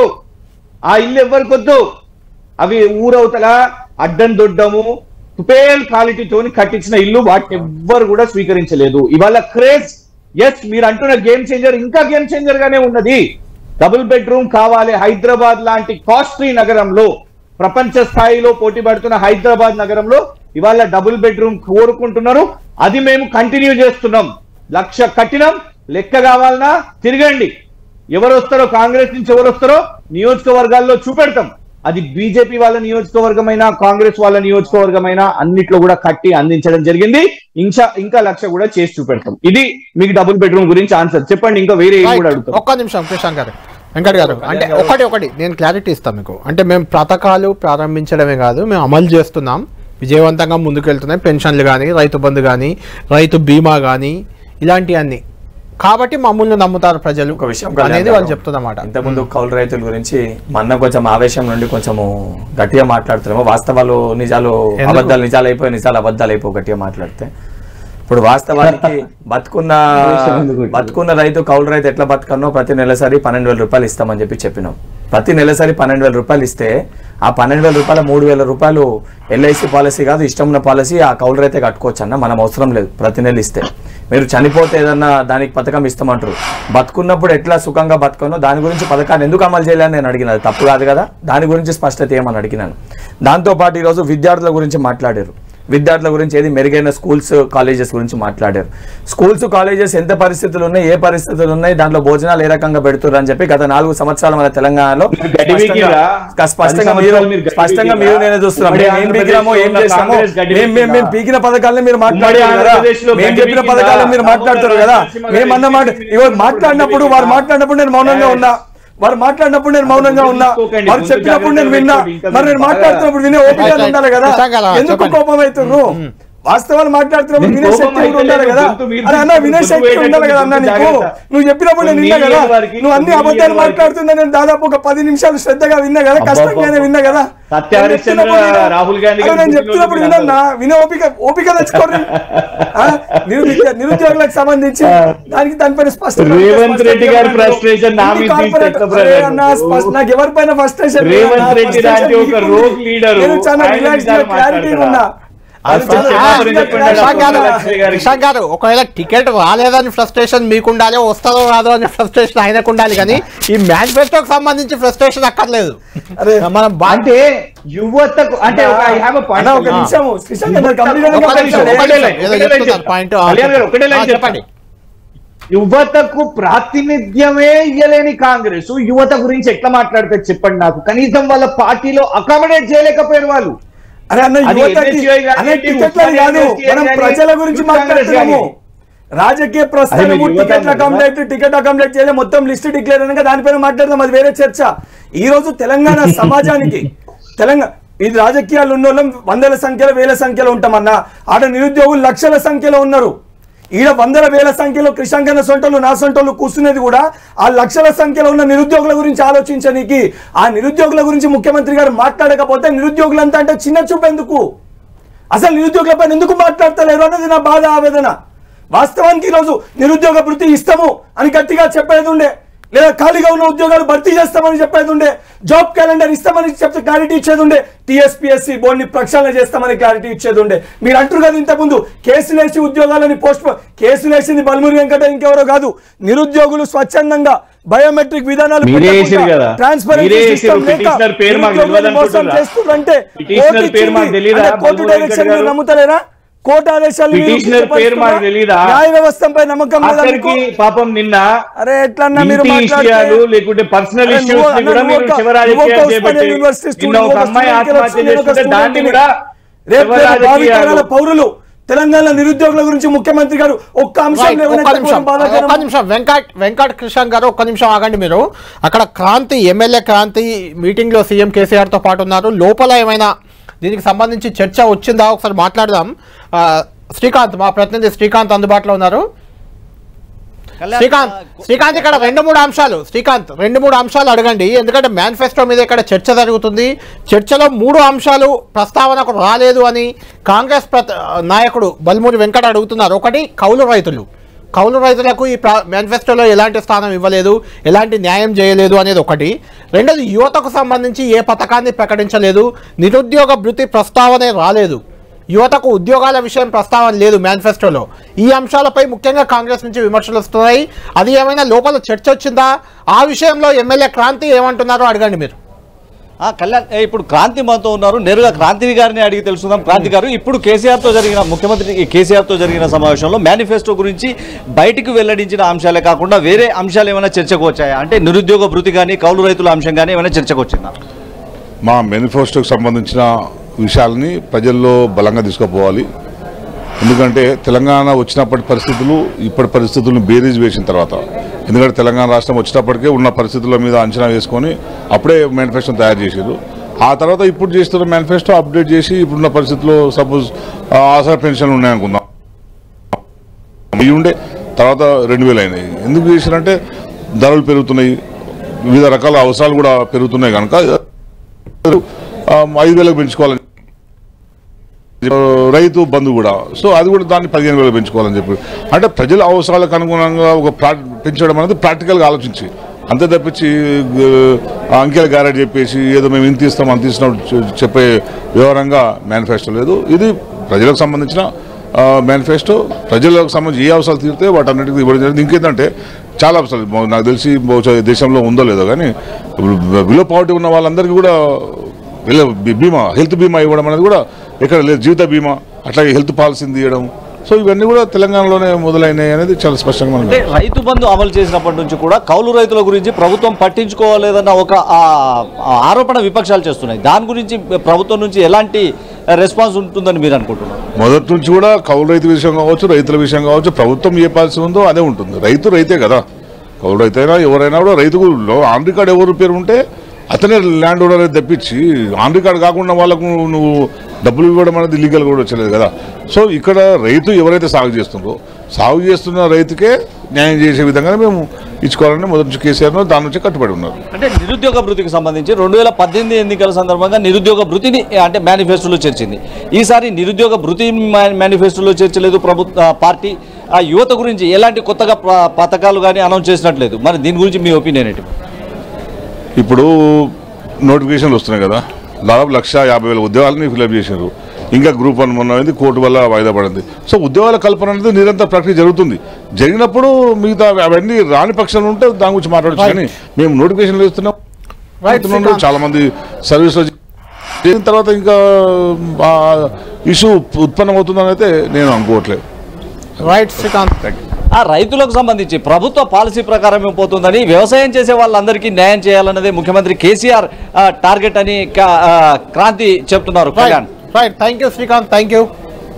ఆ ఇల్లు ఎవ్వరికొద్దు అవి ఊరవతల అడ్డం దొడ్డము తుపేల్ క్వాలిటీతోని కట్టించిన ఇల్లు వాటిని ఎవ్వరు కూడా స్వీకరించలేదు ఇవాళ క్రేజ్ ఎస్ మీరు అంటున్న గేమ్ చేంజర్ ఇంకా గేమ్ చేంజర్ గానే ఉన్నది డబుల్ బెడ్రూమ్ కావాలి హైదరాబాద్ లాంటి కాస్ట్లీ నగరంలో ప్రపంచ స్థాయిలో పోటీ పడుతున్న హైదరాబాద్ నగరంలో ఇవాళ డబుల్ బెడ్రూమ్ కోరుకుంటున్నారు అది మేము కంటిన్యూ చేస్తున్నాం లక్ష కట్టినం లెక్క కావాలన్నా తిరగండి ఎవరు వస్తారో కాంగ్రెస్ నుంచి ఎవరు వస్తారో నియోజకవర్గాల్లో చూపెడతాం అది బీజేపీ వాళ్ళ నియోజకవర్గమైనా కాంగ్రెస్ వాళ్ళ నియోజకవర్గమైనా అన్నిట్లో కూడా కట్టి అందించడం జరిగింది ఇంకా ఇంకా లక్ష కూడా చేసి చూపెడతాం ఇది మీకు డబుల్ బెడ్రూమ్ గురించి ఆన్సర్ చెప్పండి ఇంకా వేరే ఏం కూడా అడుగుతాం ఒక్క నిమిషం కృష్ణ గారు వెంకట్ గారు అంటే ఒకటి ఒకటి నేను క్లారిటీ ఇస్తాను మీకు అంటే మేము పథకాలు ప్రారంభించడమే కాదు మేము అమలు చేస్తున్నాం విజయవంతంగా ముందుకెళ్తున్నాయి పెన్షన్లు కానీ రైతు బంధు కానీ రైతు బీమా కానీ ఇలాంటివన్నీ కాబట్టి మమ్మల్ని నమ్ముతారు ప్రజలు ఒక విషయం అనేది వాళ్ళు చెప్తున్నమాట ఇంతకుముందు కౌలు రైతుల గురించి మన కొంచెం ఆవేశం నుండి కొంచెము గట్టిగా మాట్లాడుతున్నాము వాస్తవాలు నిజాలు ఎందుకు? అబద్ధాలు నిజాలు అయిపోయి నిజాలు అబద్ధాలు అయిపోయి గట్టిగా మాట్లాడితే ఇప్పుడు వాస్తవానికి బతుకున్న ఎందుకు వచ్చింది? బతుకున్న రైతు కౌలు రైతు ఎట్లా బతకన్నో ప్రతి నెలసరి పన్నెండు వేల రూపాయలు ఇస్తామని చెప్పి చెప్పినాం ప్రతి నెలసరి పన్నెండు వేల రూపాయలు ఇస్తే ఆ పన్నెండు వేల రూపాయల మూడు వేల రూపాయలు ఎల్ఐసి పాలసీ కాదు ఇష్టం ఉన్న పాలసీ ఆ కౌలు రైతే కట్టుకోవచ్చు అన్న మనం అవసరం లేదు ప్రతి నెల ఇస్తే మీరు చనిపోతే ఏదన్నా దానికి పథకం ఇస్తామంటారు బతుకున్నప్పుడు ఎట్లా సుఖంగా బతకనో దాని గురించి పథకాన్ని ఎందుకు అమలు చేయాలని నేను అడిగిన అది తప్పు కాదు కదా దాని గురించి స్పష్టత ఏమని అడిగినాను దాంతోపాటు ఈరోజు విద్యార్థుల గురించి మాట్లాడారు విద్యార్థుల గురించి ఏది మెరుగైన స్కూల్స్ కాలేజెస్ గురించి మాట్లాడారు స్కూల్స్ కాలేజెస్ ఎంత పరిస్థితులు ఉన్నాయి ఏ పరిస్థితులు ఉన్నాయి దాంట్లో భోజనాలు ఏ రకంగా పెడుతున్నారు అని చెప్పి గత నాలుగు సంవత్సరాల మన తెలంగాణలో మీరు గడ్డి స్పష్టంగా- పీకిరా? స్పష్టంగా పది మీరు సంవత్సరాలు మీరు గడ్డి స్పష్టంగా పీకిరా? మీరు నేను చూస్తున్నాం ఉమ్మడి మేము ఏం పీకినామో ఏం ఆంధ్రప్రదేశ్లో చేస్తామో కాంగ్రెస్ గడ్డి మేము మేము- మేము పీకిరా? పీకిన పథకాలను మీరు ఉమ్మడి మాట్లాడుతున్నారు కదా ఆంధ్రప్రదేశ్లో మేము గడ్డి చెప్పిన పీకిరా? పథకాలను మీరు మాట్లాడుతారు కదా రామోజీ మేము అన్న మాట రామోజీ ఇవాళ రామోజీ మాట్లాడినప్పుడు వారు రామోజీ మాట్లాడినప్పుడు నేను మౌనంగా ఉన్నా వారు మాట్లాడినప్పుడు నేను మౌనంగా ఉన్నా తీసుకోకండి. వారు ముందు చెప్పినప్పుడు నేను జాగ్రత్తగా విన్నా పెట్టుకోండి. ఇంకా మరి నేను మీరు మాట్లాడుతున్నప్పుడు వినే ఓపిక రైట్, రైట్. ఉండాలి కదా నిజంగా అలా ఎందుకు చెప్పండి. కోపం అవుతున్నావు వాస్తవాలు మాట్లాడుతున్నప్పుడు నేను వినే కోపం శక్తి కూడా ఉండాలి అయితే కదా గొంతు మీరు అరే అన్న వినే గొంతు శక్తి ఉండాలి కదా అన్న గొంతు నీకు జాగ్రత్త. నువ్వు చెప్పినప్పుడు నేను విన్నా కదా కొన్ని వారికి, నువ్వు అన్ని కొన్ని అబద్ధాలు వారికి. మాట్లాడుతున్నా నేను దాదాపు ఒక పది నిమిషాలు శ్రద్ధగా విన్నా కదా కష్టంగానే విన్నా కదా సత్య నేను హరిశ్చంద్ర, చెప్తున్నప్పుడు విన్నా. రాహుల్ గాంధీ అరే గారు నేను చెప్పిన చెప్తున్నప్పుడు వాళ్ళు వినన్నా వినే ఓపిక ఓపిక తెచ్చుకోండి ఆ? నిరుద్యోగ నిరుద్యోగులకు సంబంధించి దానికి దానిపైన స్పష్టత రేవంత్ రెడ్డి గారి స్పష్టత frustration నా ఇంటి మీద కార్పొరేట్ తీసుకెళ్తా అరే brother. అన్న, స్పష్ట- నాకు ఎవరిపైన ఫ్రస్ట్రేషన్ రేవంత్ రెడ్డి లాంటి ఒక రోగ్ లీడరు నేను చాలా ఆయన రిలాక్స్ విధానం క్లారిటీ మాట్లాడతారా? ఉన్నా అది ఆ, చాలా ఆ, relaxed గా చెప్పండి, clarity కృష్ణ గారు ఉన్నా. లక్ష్మి గారికి. కృష్ణ గారు ఒకవేళ టికెట్ రాలేదని ఫ్రస్ట్రేషన్ మీకు ఉండాలి వస్తుందో రాదో అనే ఫ్రస్ట్రేషన్ ఆయనకు ఉండాలి కానీ ఈ మేనిఫెస్టోకి సంబంధించి ఫ్రస్ట్రేషన్ అక్కర్లేదు అరే, మనం బా- అంటే యువతకు అంటే ఒక ఐ హావ్ అన్న, ఒక నిమిషం కిషన్ గారు కంప్లీట్ గా ఒక్క ఒక్క నిమిషం, నిమిషం, ఒక్క ఒకటే నిమిషం. లైన్, ఏదో ఒకటే లైన్ చెప్తున్నారు చెప్తా. పాయింట్ కళ్యాణ్ గారు, ఒకటే లైన్ ఆ, చెప్పండి యువతకు ప్రాతినిధ్యమే ఇయ్యలేని కాంగ్రెస్ యువత గురించి ఎట్లా మాట్లాడితే చెప్పండి నాకు కనీసం వాళ్ళ పార్టీలో అకామిడేట్ చేయలేకపోయారు వాళ్ళు అరే అన్న అది యువతకి NSUI గాని, అనే టికెట్లని ఉస్మానియా కాదు యూనివర్సిటీ మనం గాని, ప్రజల గురించి యూత్ కాంగ్రెస్ మాట్లాడుతున్నాము గాని. రాజకీయ అదే ప్రస్థానము మీరు యువత టికెట్ల అన్నారు కదా? అకామిడేట్ టికెట్ అకామిడేట్ చేయలే మొత్తం లిస్ట్ డిక్లేర్ అనగా దానిపైన మాట్లాడదాం అది వేరే చర్చ ఈ రోజు తెలంగాణ సమాజానికి తెలంగాణ ఇది రాజకీయాలు ఉన్న వాళ్ళం వందల సంఖ్యలో వేల సంఖ్యలో ఉంటామన్నా ఆడ నిరుద్యోగులు లక్షల సంఖ్యలో ఉన్నారు ఈడ వందల వేల సంఖ్యలో కృషాంకన సొంటలు నా సొంటలు కూర్చునేది కూడా ఆ లక్షల సంఖ్యలో ఉన్న నిరుద్యోగుల గురించి ఆలోచించడానికి ఆ నిరుద్యోగుల గురించి ముఖ్యమంత్రి గారు మాట్లాడకపోతే నిరుద్యోగులంతా అంటే చిన్న చూపు ఎందుకు అసలు నిరుద్యోగులపైన ఎందుకు మాట్లాడతలేరు అన్నది నా బాధ ఆవేదన వాస్తవానికి ఈరోజు నిరుద్యోగ వృత్తి ఇస్తాము అని గట్టిగా చెప్పేది ఉండే లేదా ఖాళీగా ఉన్న ఉద్యోగాలు భర్తీ చేస్తామని చెప్పేది ఉండే జాబ్ క్యాలెండర్ ఇస్తామని చెప్తే క్లారిటీ ఇచ్చేది ఉండే టీఎస్పీఎస్సీ బోర్డుని ప్రక్షాళన చేస్తామని క్లారిటీ ఇచ్చేది ఉండే మీరు అంటారు కదా ఇంతకుముందు కేసులేసి ఉద్యోగాలని పోస్ట్ కేసులేసింది బల్మూరి వెంకట ఇంకెవరో కాదు నిరుద్యోగులు స్వచ్ఛందంగా బయోమెట్రిక్ విధానాలు మీరే వేసిరు కదా. ట్రాన్స్పరెన్సీ మీరే వేసిరు. సిస్టమ్ లేక పిటిషనర్ పేరు మాకు నిరుద్యోగులను తెలియదు మోసం అనుకుంటున్నారా? చేస్తున్నారంటే పిటిషనర్ కోర్టు పేరు మాకు ఇచ్చింది. తెలీదా? అంటే కోర్టు బల్మూరి డైరెక్షన్ వెంకట్ మీరు గారు? నమ్ముతలేరా కోర్టు ఆదేశాలు మీరు పిటిషనర్ పేరు మాకు కించపరుస్తున్నారా? తెలీదా? న్యాయ వ్యవస్థపై నమ్మకం లేదా ఆఖరికి మీకు? పాపం నిన్న అరే ఎట్లన్నా మీరు ఇంటి మాట్లాడితే- విషయాలు లేకుంటే పర్సనల్ అరే ఇష్యూస్ నువ్వు- ని కూడా అన్న మీరు నువ్వు ఒక- శివరాజకీయాలు నువ్వు ఒక చేపట్టి ఉస్మానియా యూనివర్సిటీ నిన్న స్టూడెంట్, ఒక ఒక అమ్మాయి స్టూడెంట్ ఆత్మహత్య నేను ఒక చేసుకుంటే దాన్ని స్టూడెంట్ని. కూడా రేపు రేపు భావి శివరాజకీయాలు తరాల పౌరులు తెలంగాణ నిరుద్యోగుల గురించి ముఖ్యమంత్రి గారు ఒక్క అంశం రైట్, ఒక్క లేవనెత్తకపోవడం నిమిషం బాధాకరం. ఒక్క నిమిషం వెంకట్ వెంకట్ కృష్ణ గారు ఒక్క నిమిషం ఆగండి మీరు అక్కడ క్రాంతి ఎమ్మెల్యే క్రాంతి మీటింగ్ లో సీఎం కేసీఆర్ తో పాటు ఉన్నారు లోపల ఏమైనా దీనికి సంబంధించి చర్చ వచ్చిందా ఒకసారి మాట్లాడదాం ఆ, శ్రీకాంత్ మా ప్రతినిధి శ్రీకాంత్ అందుబాటులో ఉన్నారు శ్రీకాంత్ శ్రీకాంత్ ఇక్కడ రెండు మూడు అంశాలు శ్రీకాంత్ రెండు మూడు అంశాలు అడగండి ఎందుకంటే మేనిఫెస్టో మీద ఇక్కడ చర్చ జరుగుతుంది చర్చలో మూడు అంశాలు ప్రస్తావనకు రాలేదు అని కాంగ్రెస్ ప్రత- నాయకుడు బల్మూరి వెంకట అడుగుతున్నారు ఒకటి కౌలు రైతులు కౌలు రైతులకు ఈ ప్రా- మేనిఫెస్టోలో ఎలాంటి స్థానం ఇవ్వలేదు ఎలాంటి న్యాయం చేయలేదు అనేది ఒకటి రెండోది యువతకు సంబంధించి ఏ పథకాన్ని ప్రకటించలేదు నిరుద్యోగ భృతి ప్రస్తావనే రాలేదు యువతకు ఉద్యోగాల విషయం ప్రస్తావన లేదు మేనిఫెస్టోలో ఈ అంశాలపై ముఖ్యంగా కాంగ్రెస్ నుంచి విమర్శలు వస్తున్నాయి అది ఏమైనా లోపల చర్చ వచ్చిందా ఆ విషయంలో ఎమ్మెల్యే క్రాంతి ఏమంటున్నారో అడగండి మీరు ఆ, కళ్యాణ్ ఏ, ఇప్పుడు క్రాంతి మనతో ఉన్నారు నేరుగా క్రాంతి గారిని అడిగి తెలుసుకుందాం క్రాంతి గారు ఇప్పుడు కేసీఆర్ తో జరిగిన ముఖ్యమంత్రి కేసీఆర్ తో జరిగిన సమావేశంలో మేనిఫెస్టో గురించి బయటికి వెల్లడించిన అంశాలే కాకుండా వేరే అంశాలు ఏమైనా చర్చకు వచ్చాయా అంటే నిరుద్యోగ భృతి కానీ కౌలు రైతుల అంశం కానీ ఏమైనా చర్చకు వచ్చిందా మా మేనిఫెస్టోకి సంబంధించిన విషయాలని ప్రజల్లో బలంగా తీసుకుపోవాలి ఎందుకంటే తెలంగాణ వచ్చినప్పటి పరిస్థితులు ఇప్పటి పరిస్థితులను బేరీజ్ వేసిన తర్వాత ఎందుకంటే తెలంగాణ రాష్ట్రం వచ్చినప్పటికే ఉన్న పరిస్థితుల మీద అంచనా వేసుకొని అప్పుడే మేనిఫెస్టో తయారు చేశారు ఆ తర్వాత ఇప్పుడు చేస్తున్న మేనిఫెస్టో అప్డేట్ చేసి ఇప్పుడున్న పరిస్థితుల్లో సపోజ్ ఆసరా పెన్షన్లు ఉన్నాయనుకుందాం ఇవి ఉండే తర్వాత రెండు వేలు అయినాయి ఎందుకు చేశారంటే ధరలు పెరుగుతున్నాయి వివిధ రకాల అవసరాలు కూడా పెరుగుతున్నాయి కనుక ఆ, ఐదు వేలకు పెంచుకోవాలని రైతు బంధు కూడా సో అది కూడా దాన్ని పదిహేను వేలకు పెంచుకోవాలని చెప్పి అంటే ప్రజల అవసరాలకు అనుగుణంగా ఒక ప్రా పెంచడం అనేది ప్రాక్టికల్గా ఆలోచించి అంతే తప్పించి ఆ, అంకెల గారెట్ చెప్పేసి ఏదో మేము ఇంత ఇస్తాం అంత ఇస్తున్నాం చె- చెప్పే వివరంగా మేనిఫెస్టో లేదు ఇది ప్రజలకు సంబంధించిన మేనిఫెస్టో ప్రజలకు సంబంధించి ఏ అవసరాలు తీరితే వాటన్నిటికీ ఇవ్వడం జరిగింది ఇంకేంటంటే చాలా అవసరాలు మొ- నాకు తెలిసి బహుశా దేశంలో ఉందో లేదో కానీ బిలో పావర్టీ ఉన్న వాళ్ళందరికీ కూడా వీళ్ళ బీ- బీమా హెల్త్ బీమా ఇవ్వడం అనేది కూడా ఎక్కడ లేదు జీవిత బీమా అట్లాగే హెల్త్ పాలసీని తీయడం సో ఇవన్నీ కూడా తెలంగాణలోనే మొదలైనాయి అనేది చాలా స్పష్టంగా మనం అంటే రైతు బంధు అమలు చేసినప్పటి నుంచి కూడా కౌలు రైతుల గురించి ప్రభుత్వం పట్టించుకోలేదన్న ఒక ఆ, ఆ ఆరోపణ విపక్షాలు చేస్తున్నాయి దాని గురించి ప్రభుత్వం నుంచి ఎలాంటి రెస్పాన్స్ ఉంటుందని మీరు అనుకుంటున్నారు మొదటి నుంచి కూడా కౌలు రైతు విషయం కావచ్చు రైతుల విషయం కావచ్చు ప్రభుత్వం ఏ పాలసీ ఉందో అదే ఉంటుంది రైతు రైతే కదా కౌలు రైతు అయినా ఎవరైనా కూడా రైతుకు లో- ఆన్ రికార్డ్ ఎవరు పేరు ఉంటే అతనే ల్యాండ్ ఓనర్ అని తెప్పించి ఆన్ రికార్డ్ కాకుండా వాళ్ళకు నువ్వు డబ్బులు ఇవ్వడం అనేది లీగల్ కూడా వచ్చలేదు కదా సో ఇక్కడ రైతు ఎవరైతే సాగు చేస్తుందో సాగు చేస్తున్న రైతుకే న్యాయం చేసే విధంగానే మేము ఇచ్చుకోవాలని మొదటి నుంచి కేసీఆర్ దాని నుంచి కట్టుబడి ఉన్నారు అంటే నిరుద్యోగ భృతికి సంబంధించి రెండు వేల పద్దెనిమిది ఎన్నికల సందర్భంగా నిరుద్యోగ భృతిని అంటే మేనిఫెస్టోలో చేర్చింది ఈసారి నిరుద్యోగ భృతి మా- మేనిఫెస్టోలో చేర్చలేదు ప్రభుత్వ పార్టీ ఆ యువత గురించి ఎలాంటి కొత్తగా ప- పథకాలు కానీ అనౌన్స్ చేసినట్లేదు మరి దీని గురించి మీ ఒపీనియన్ ఏంటి ఇప్పుడు నోటిఫికేషన్లు వస్తున్నాయి కదా దాదాపు లక్ష యాభై వేల ఉద్యోగాలని ఫిలప్ చేశారు ఇంకా గ్రూప్ వన్ మొన్న అయింది కోర్టు వల్ల వాయిదా పడింది సో ఉద్యోగాల కల్పన అనేది నిరంతర ప్రక్రియ జరుగుతుంది జరిగినప్పుడు మిగతా అవన్నీ రాని పక్షంలో ఉంటే దాని గురించి మాట్లాడచ్చు కానీ మేము నోటిఫికేషన్లు ఇస్తున్నాం Right, ఇస్తున్నాం. శ్రీకాంత్. చాలా మంది సర్వీస్లో చేసిన తర్వాత ఇంకా ఇష్యూ ఉత్పన్నమవుతుందని అయితే నేను అనుకోవట్లేదు రైట్ శ్రీకాంత్ థ్యాంక్ యూ ఆ రైతులకు సంబంధించి ప్రభుత్వ పాలసీ ప్రకారం పోతుందని వ్యవసాయం చేసే వాళ్ళందరికీ న్యాయం చేయాలన్నదే ముఖ్యమంత్రి కేసీఆర్ ఆ, టార్గెట్ అని కా- ఆ, క్రాంతి చెప్తున్నారు Kalyan right thank you Srikanth thank you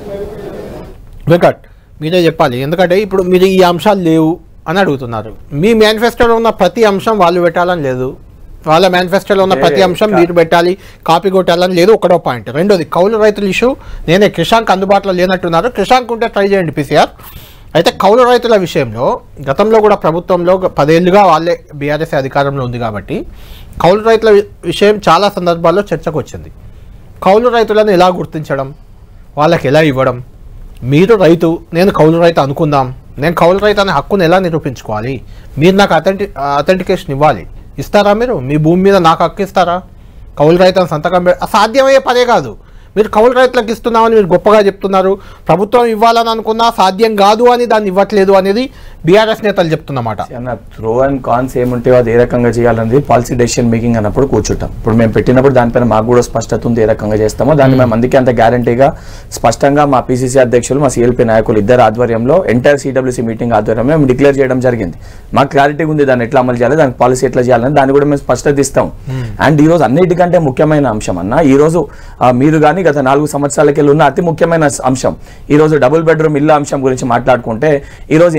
Venkat మీరే చెప్పాలి ఎందుకంటే ఇప్పుడు మీరు ఈ అంశాలు లేవు అని అడుగుతున్నారు మీ మేనిఫెస్టోలో ఉన్న ప్రతి అంశం వాళ్ళు పెట్టాలని లేదు వాళ్ళ మేనిఫెస్టోలో ఉన్న ప్రతి అంశం మీరు పెట్టాలి కాపీ కొట్టాలని లేదు ఒకటో పాయింట్ రెండోది కౌలు రైతుల ఇష్యూ నేనే క్రిషాంక్ అందుబాటులో లేనట్టున్నారు క్రిషాంక్ ఉంటే ట్రై చేయండి పీసీఆర్ అయితే కౌలు రైతుల విషయంలో గతంలో కూడా ప్రభుత్వంలో గ- పదేళ్లుగా వాళ్ళే బీఆర్ఎస్ అధికారంలో ఉంది కాబట్టి కౌలు రైతుల వి- విషయం చాలా సందర్భాల్లో చర్చకు వచ్చింది కౌలు రైతులను ఎలా గుర్తించడం వాళ్ళకి ఎలా ఇవ్వడం మీరు రైతు నేను కౌలు రైతు అనుకుందాం నేను కౌలు రైతు అనే హక్కును ఎలా నిరూపించుకోవాలి మీరు నాకు అథెంటి అథెంటికేషన్ ఇవ్వాలి ఇస్తారా మీరు మీ భూమి మీద నాకు హక్కు ఇస్తారా కౌలు రైతు అని సంతకం పె సాధ్యమయ్యే పనే కాదు మీరు కౌలు రైతులకు ఇస్తున్నామని మీరు గొప్పగా చెప్తున్నారు ప్రభుత్వం ఇవ్వాలని అనుకున్నా సాధ్యం కాదు అని దాన్ని ఇవ్వట్లేదు అనేది బీఆర్ఎస్ నేతలు చెప్తున్నమాట అన్న ప్రో అండ్ కాన్స్ ఏముంటాయో అది ఏ రకంగా చేయాలనేది పాలసీ డెసిషన్ మేకింగ్ అన్నప్పుడు కూర్చుంటాం ఇప్పుడు మేము పెట్టినప్పుడు దానిపైన మాకు కూడా స్పష్టత ఉంది ఏ రకంగా చేస్తామో దాన్ని మేము అందుకే అంత గ్యారంటీగా స్పష్టంగా మా పీసీసీ అధ్యక్షులు మా సిఎల్పీ నాయకులు ఇద్దరు ఆధ్వర్యంలో ఎంటైర్ సిడబ్ల్యూసీ మీటింగ్ ఆధ్వర్యంలో మేము డిక్లేర్ చేయడం జరిగింది మాకు క్లారిటీ ఉంది దాన్ని ఎట్లా అమలు చేయాలి దానికి పాలసీ ఎట్లా చేయాలని దాన్ని కూడా మేము స్పష్టత ఇస్తాం అండ్ ఈ రోజు అన్నిటికంటే ముఖ్యమైన అంశం అన్న ఈ రోజు ఆ, మీరు కానీ గత నాలుగు సంవత్సరాలకి ఉన్న అతి ముఖ్యమైన అంశం ఈ రోజు డబుల్ బెడ్రూమ్ ఇల్లు అంశం గురించి మాట్లాడుకుంటే ఈ రోజు ఇందిరం ఇల్లు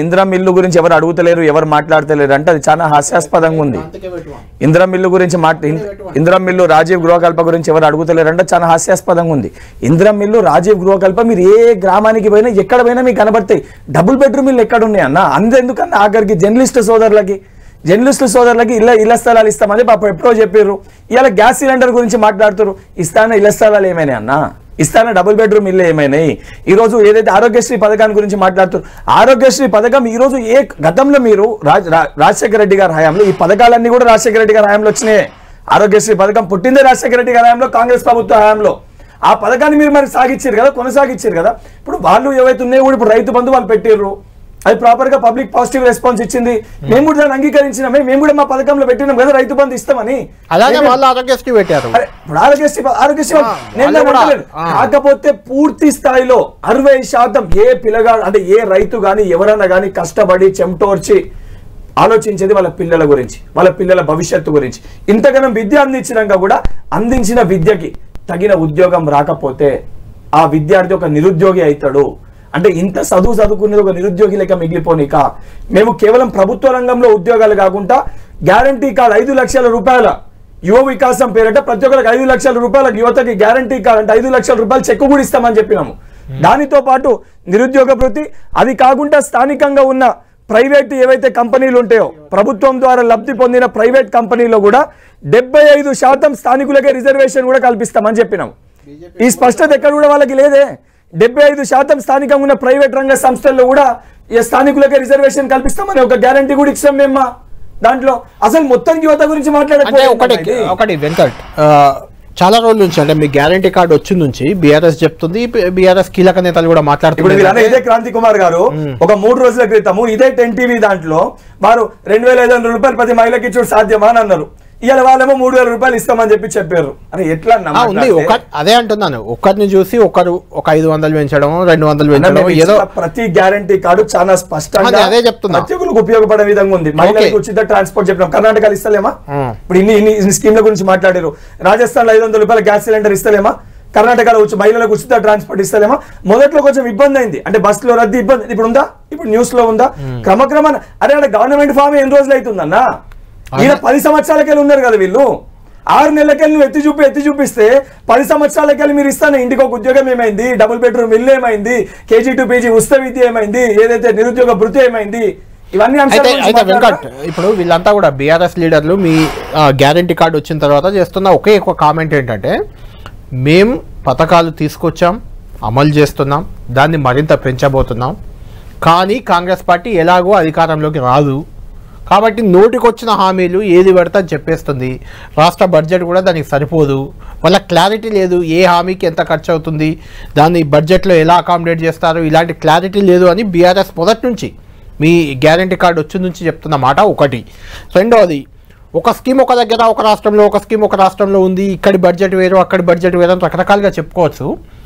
మిల్లు గురించి ఎవరు అడుగుతలేరు ఎవరు మాట్లాడతలేరు అంటే అది చాలా హాస్యాస్పదంగా ఉంది ఇందిరా మిల్లు గురించి మాట్ ఇందిరా మిల్లు రాజీవ్ గృహకల్ప గురించి ఎవరు అడుగుతలేరు అంటే చాలా హాస్యాస్పదంగా ఉంది ఇందిరా మిల్లు రాజీవ్ గృహకల్ప మీరు ఏ గ్రామానికి పోయినా ఎక్కడ పోయినా మీకు కనబడతాయి డబుల్ బెడ్రూమ్ ఇల్లు ఎక్కడ ఉన్నాయి అన్న అందెందుకన్నా ఆఖరికి జర్నలిస్ట్ సోదరులకి జర్నలిస్టు సోదరులకి ఇళ్ళ ఇళ్ల స్థలాలు ఇస్తామని పాపం ఎప్పుడో చెప్పారు ఇవాళ గ్యాస్ సిలిండర్ గురించి మాట్లాడుతారు ఇస్తాన ఇళ్ల స్థలాలు ఏమైనాయి అన్న ఇస్తాన డబుల్ బెడ్రూమ్ ఇల్లు ఏమైనాయి ఈ రోజు ఏదైతే ఆరోగ్యశ్రీ పథకాన్ని గురించి మాట్లాడుతారు ఆరోగ్యశ్రీ పథకం ఈ రోజు ఏ గతంలో మీరు రాజ్ రా- రాజశేఖర రెడ్డి గారి హయాంలో ఈ పథకాలన్నీ కూడా రాజశేఖర రెడ్డి గారి హయాంలో వచ్చినాయి ఆరోగ్యశ్రీ పథకం పుట్టిందే రాజశేఖర రెడ్డి గారి హయాంలో కాంగ్రెస్ ప్రభుత్వ హయాంలో ఆ పథకాన్ని మీరు మరి సాగిచ్చారు కదా కొనసాగించారు కదా ఇప్పుడు వాళ్ళు ఏవైతే ఉన్నాయో కూడా ఇప్పుడు రైతు బంధు వాళ్ళు పెట్టారు అది ప్రాపర్ గా పబ్లిక్ పాజిటివ్ రెస్పాన్స్ ఇచ్చింది మేము కూడా దాన్ని అంగీకరించినామే మేము కూడా మా పథకంలో పెట్టినాం కదా రైతు బంధు ఇస్తామని అలాగే మేమే- వాళ్ళు ఆరోగ్యశ్రీ పెట్టారు అరే, ఇప్పుడు ఆరోగ్యశ్రీ ఆరోగ్యశ్రీ ఆ, నేను వాళ్ళు దాన్ని కూడా, అంటలేను. ఆ. కాకపోతే పూర్తి స్థాయిలో అరవై శాతం ఏ పిల్లగా అంటే ఏ రైతు గాని ఎవరన్నా గాని కష్టపడి చెమటోర్చి ఆలోచించేది వాళ్ళ పిల్లల గురించి వాళ్ళ పిల్లల భవిష్యత్తు గురించి ఇంతగానం విద్య అందించినాక కూడా అందించిన విద్యకి తగిన ఉద్యోగం రాకపోతే ఆ విద్యార్థి ఒక నిరుద్యోగి అవుతాడు అంటే ఇంత చదువు చదువుకునేది ఒక నిరుద్యోగి లెక్క మిగిలిపోనిక మేము కేవలం ప్రభుత్వ రంగంలో ఉద్యోగాలు కాకుండా గ్యారంటీ కార్డ్ ఐదు లక్షల రూపాయల యువ వికాసం పేరట ప్రతి ఒక్కరికి ఐదు లక్షల రూపాయలకు యువతకి గ్యారంటీ కార్డ్ అంటే ఐదు లక్షల రూపాయలు చెక్కు కూడా ఇస్తామని చెప్పినాము దానితో పాటు నిరుద్యోగ వృత్తి అది కాకుండా స్థానికంగా ఉన్న ప్రైవేట్ ఏవైతే కంపెనీలు ఉంటాయో ప్రభుత్వం ద్వారా లబ్ధి పొందిన ప్రైవేట్ కంపెనీలో కూడా డెబ్బై ఐదు శాతం స్థానికులకే రిజర్వేషన్ కూడా కల్పిస్తామని చెప్పినాం ఈ స్పష్టత ఎక్కడ కూడా వాళ్ళకి లేదే డెబ్బై ఐదు శాతం స్థానికంగా ఉన్న ప్రైవేట్ రంగ సంస్థల్లో కూడా ఈ స్థానికులకే రిజర్వేషన్ కల్పిస్తామని ఒక గ్యారంటీ కూడా ఇచ్చాం మేము దాంట్లో అసలు మొత్తం యువత గురించి అంటే ఒకటి మాట్లాడే ఒకటి వెంకట్ ఆ, చాలా రోజుల నుంచి అంటే మీ గ్యారంటీ కార్డు వచ్చిన నుంచి బీఆర్ఎస్ చెప్తుంది బీఆర్ఎస్ కీలక నేతలు కూడా ఇప్పుడు వీళ్ళందరూ మాట్లాడుతున్నారు ఇదే క్రాంతి కుమార్ గారు ఒక మూడు రోజుల క్రితము ఇదే టెన్ టీవీ దాంట్లో వారు రెండు వేల ఐదు వందల రూపాయలు ప్రతి మహిళకి ఇచ్చుడు సాధ్యమా అని అన్నారు ఇవాళ వాళ్ళేమో మూడు వేల రూపాయలు ఇస్తామని చెప్పి చెప్పారు అరే ఎట్లా అన్నా ఆ, ఉంది మాట్లాడితే? ఒక అదే అంటున్నాను ఒకరిని చూసి ఒకరు ఒక ఐదు వందలు పెంచడం రెండు వందలు అన్న, పెంచడం మేము ఏదో ఇచ్చిన ప్రతి గ్యారంటీ కార్డు చాలా స్పష్టంగా అదే, అదే చెప్తున్నా. ప్రతి ఒక్కరికి ఉపయోగపడే విధంగా ఉంది మహిళలకు ఉచిత ట్రాన్స్పోర్ట్ చెప్పినాం కర్ణాటకలో ఇస్తలేమా ఇప్పుడు ఇన్ని ఇన్ని ఇన్ని స్కీమ్ల గురించి మాట్లాడారు రాజస్థాన్ లో ఐదు వందల రూపాయల గ్యాస్ సిలిండర్ ఇస్తలేమా కర్ణాటకలో వచ్చి మహిళలకు ఉచిత ట్రాన్స్పోర్ట్ ఇస్తలేమా మొదట్లో కొంచెం ఇబ్బంది అయింది అంటే బస్సులో రద్దీ ఇబ్బంది ఇప్పుడు ఉందా ఇప్పుడు న్యూస్ లో ఉందా క్రమక్రమాన అరే అంటే గవర్నమెంట్ ఫామ్ ఎన్ని రోజులు అవుతుందన్నా ఈయన పది సంవత్సరాలకెళ్ళి ఉన్నారు కదా వీళ్ళు ఆరు నెలలకెళ్ళి నువ్వు ఎత్తి చూపి ఎత్తి చూపిస్తే పది సంవత్సరాలకెళ్ళి మీరు ఇస్తాను ఇంటికి ఒక ఉద్యోగం ఏమైంది డబుల్ బెడ్రూమ్ ఇల్లు ఏమైంది కేజీ టు పీజీ ఉచిత విద్య ఏమైంది ఏదైతే నిరుద్యోగ భృతి ఏమైంది ఇవన్నీ అంశాల అయితే గురించి అయితే మాట్లాడరా? వెంకట్ ఇప్పుడు వీళ్ళంతా కూడా బీఆర్ఎస్ లీడర్లు మీ గ్యారంటీ కార్డు వచ్చిన తర్వాత చేస్తున్న ఒకే ఒక కామెంట్ ఏంటంటే మేం పథకాలు తీసుకొచ్చాం అమలు చేస్తున్నాం దాన్ని మరింత పెంచబోతున్నాం కానీ కాంగ్రెస్ పార్టీ ఎలాగో అధికారంలోకి రాదు కాబట్టి నోటికొచ్చిన హామీలు ఏది పడితే అది చెప్పేస్తుంది రాష్ట్ర బడ్జెట్ కూడా దానికి సరిపోదు వాళ్ళ క్లారిటీ లేదు ఏ హామీకి ఎంత ఖర్చు అవుతుంది దాన్ని బడ్జెట్లో ఎలా అకామిడేట్ చేస్తారు ఇలాంటి క్లారిటీ లేదు అని బీఆర్ఎస్ మొదటి నుంచి మీ గ్యారంటీ కార్డు వచ్చిన నుంచి చెప్తున్న మాట ఒకటి రెండవది ఒక స్కీమ్ ఒక దగ్గర ఒక రాష్ట్రంలో ఒక స్కీమ్ ఒక రాష్ట్రంలో ఉంది ఇక్కడి బడ్జెట్ వేరు అక్కడి బడ్జెట్ వేరు అని రకరకాలుగా చెప్పుకోవచ్చు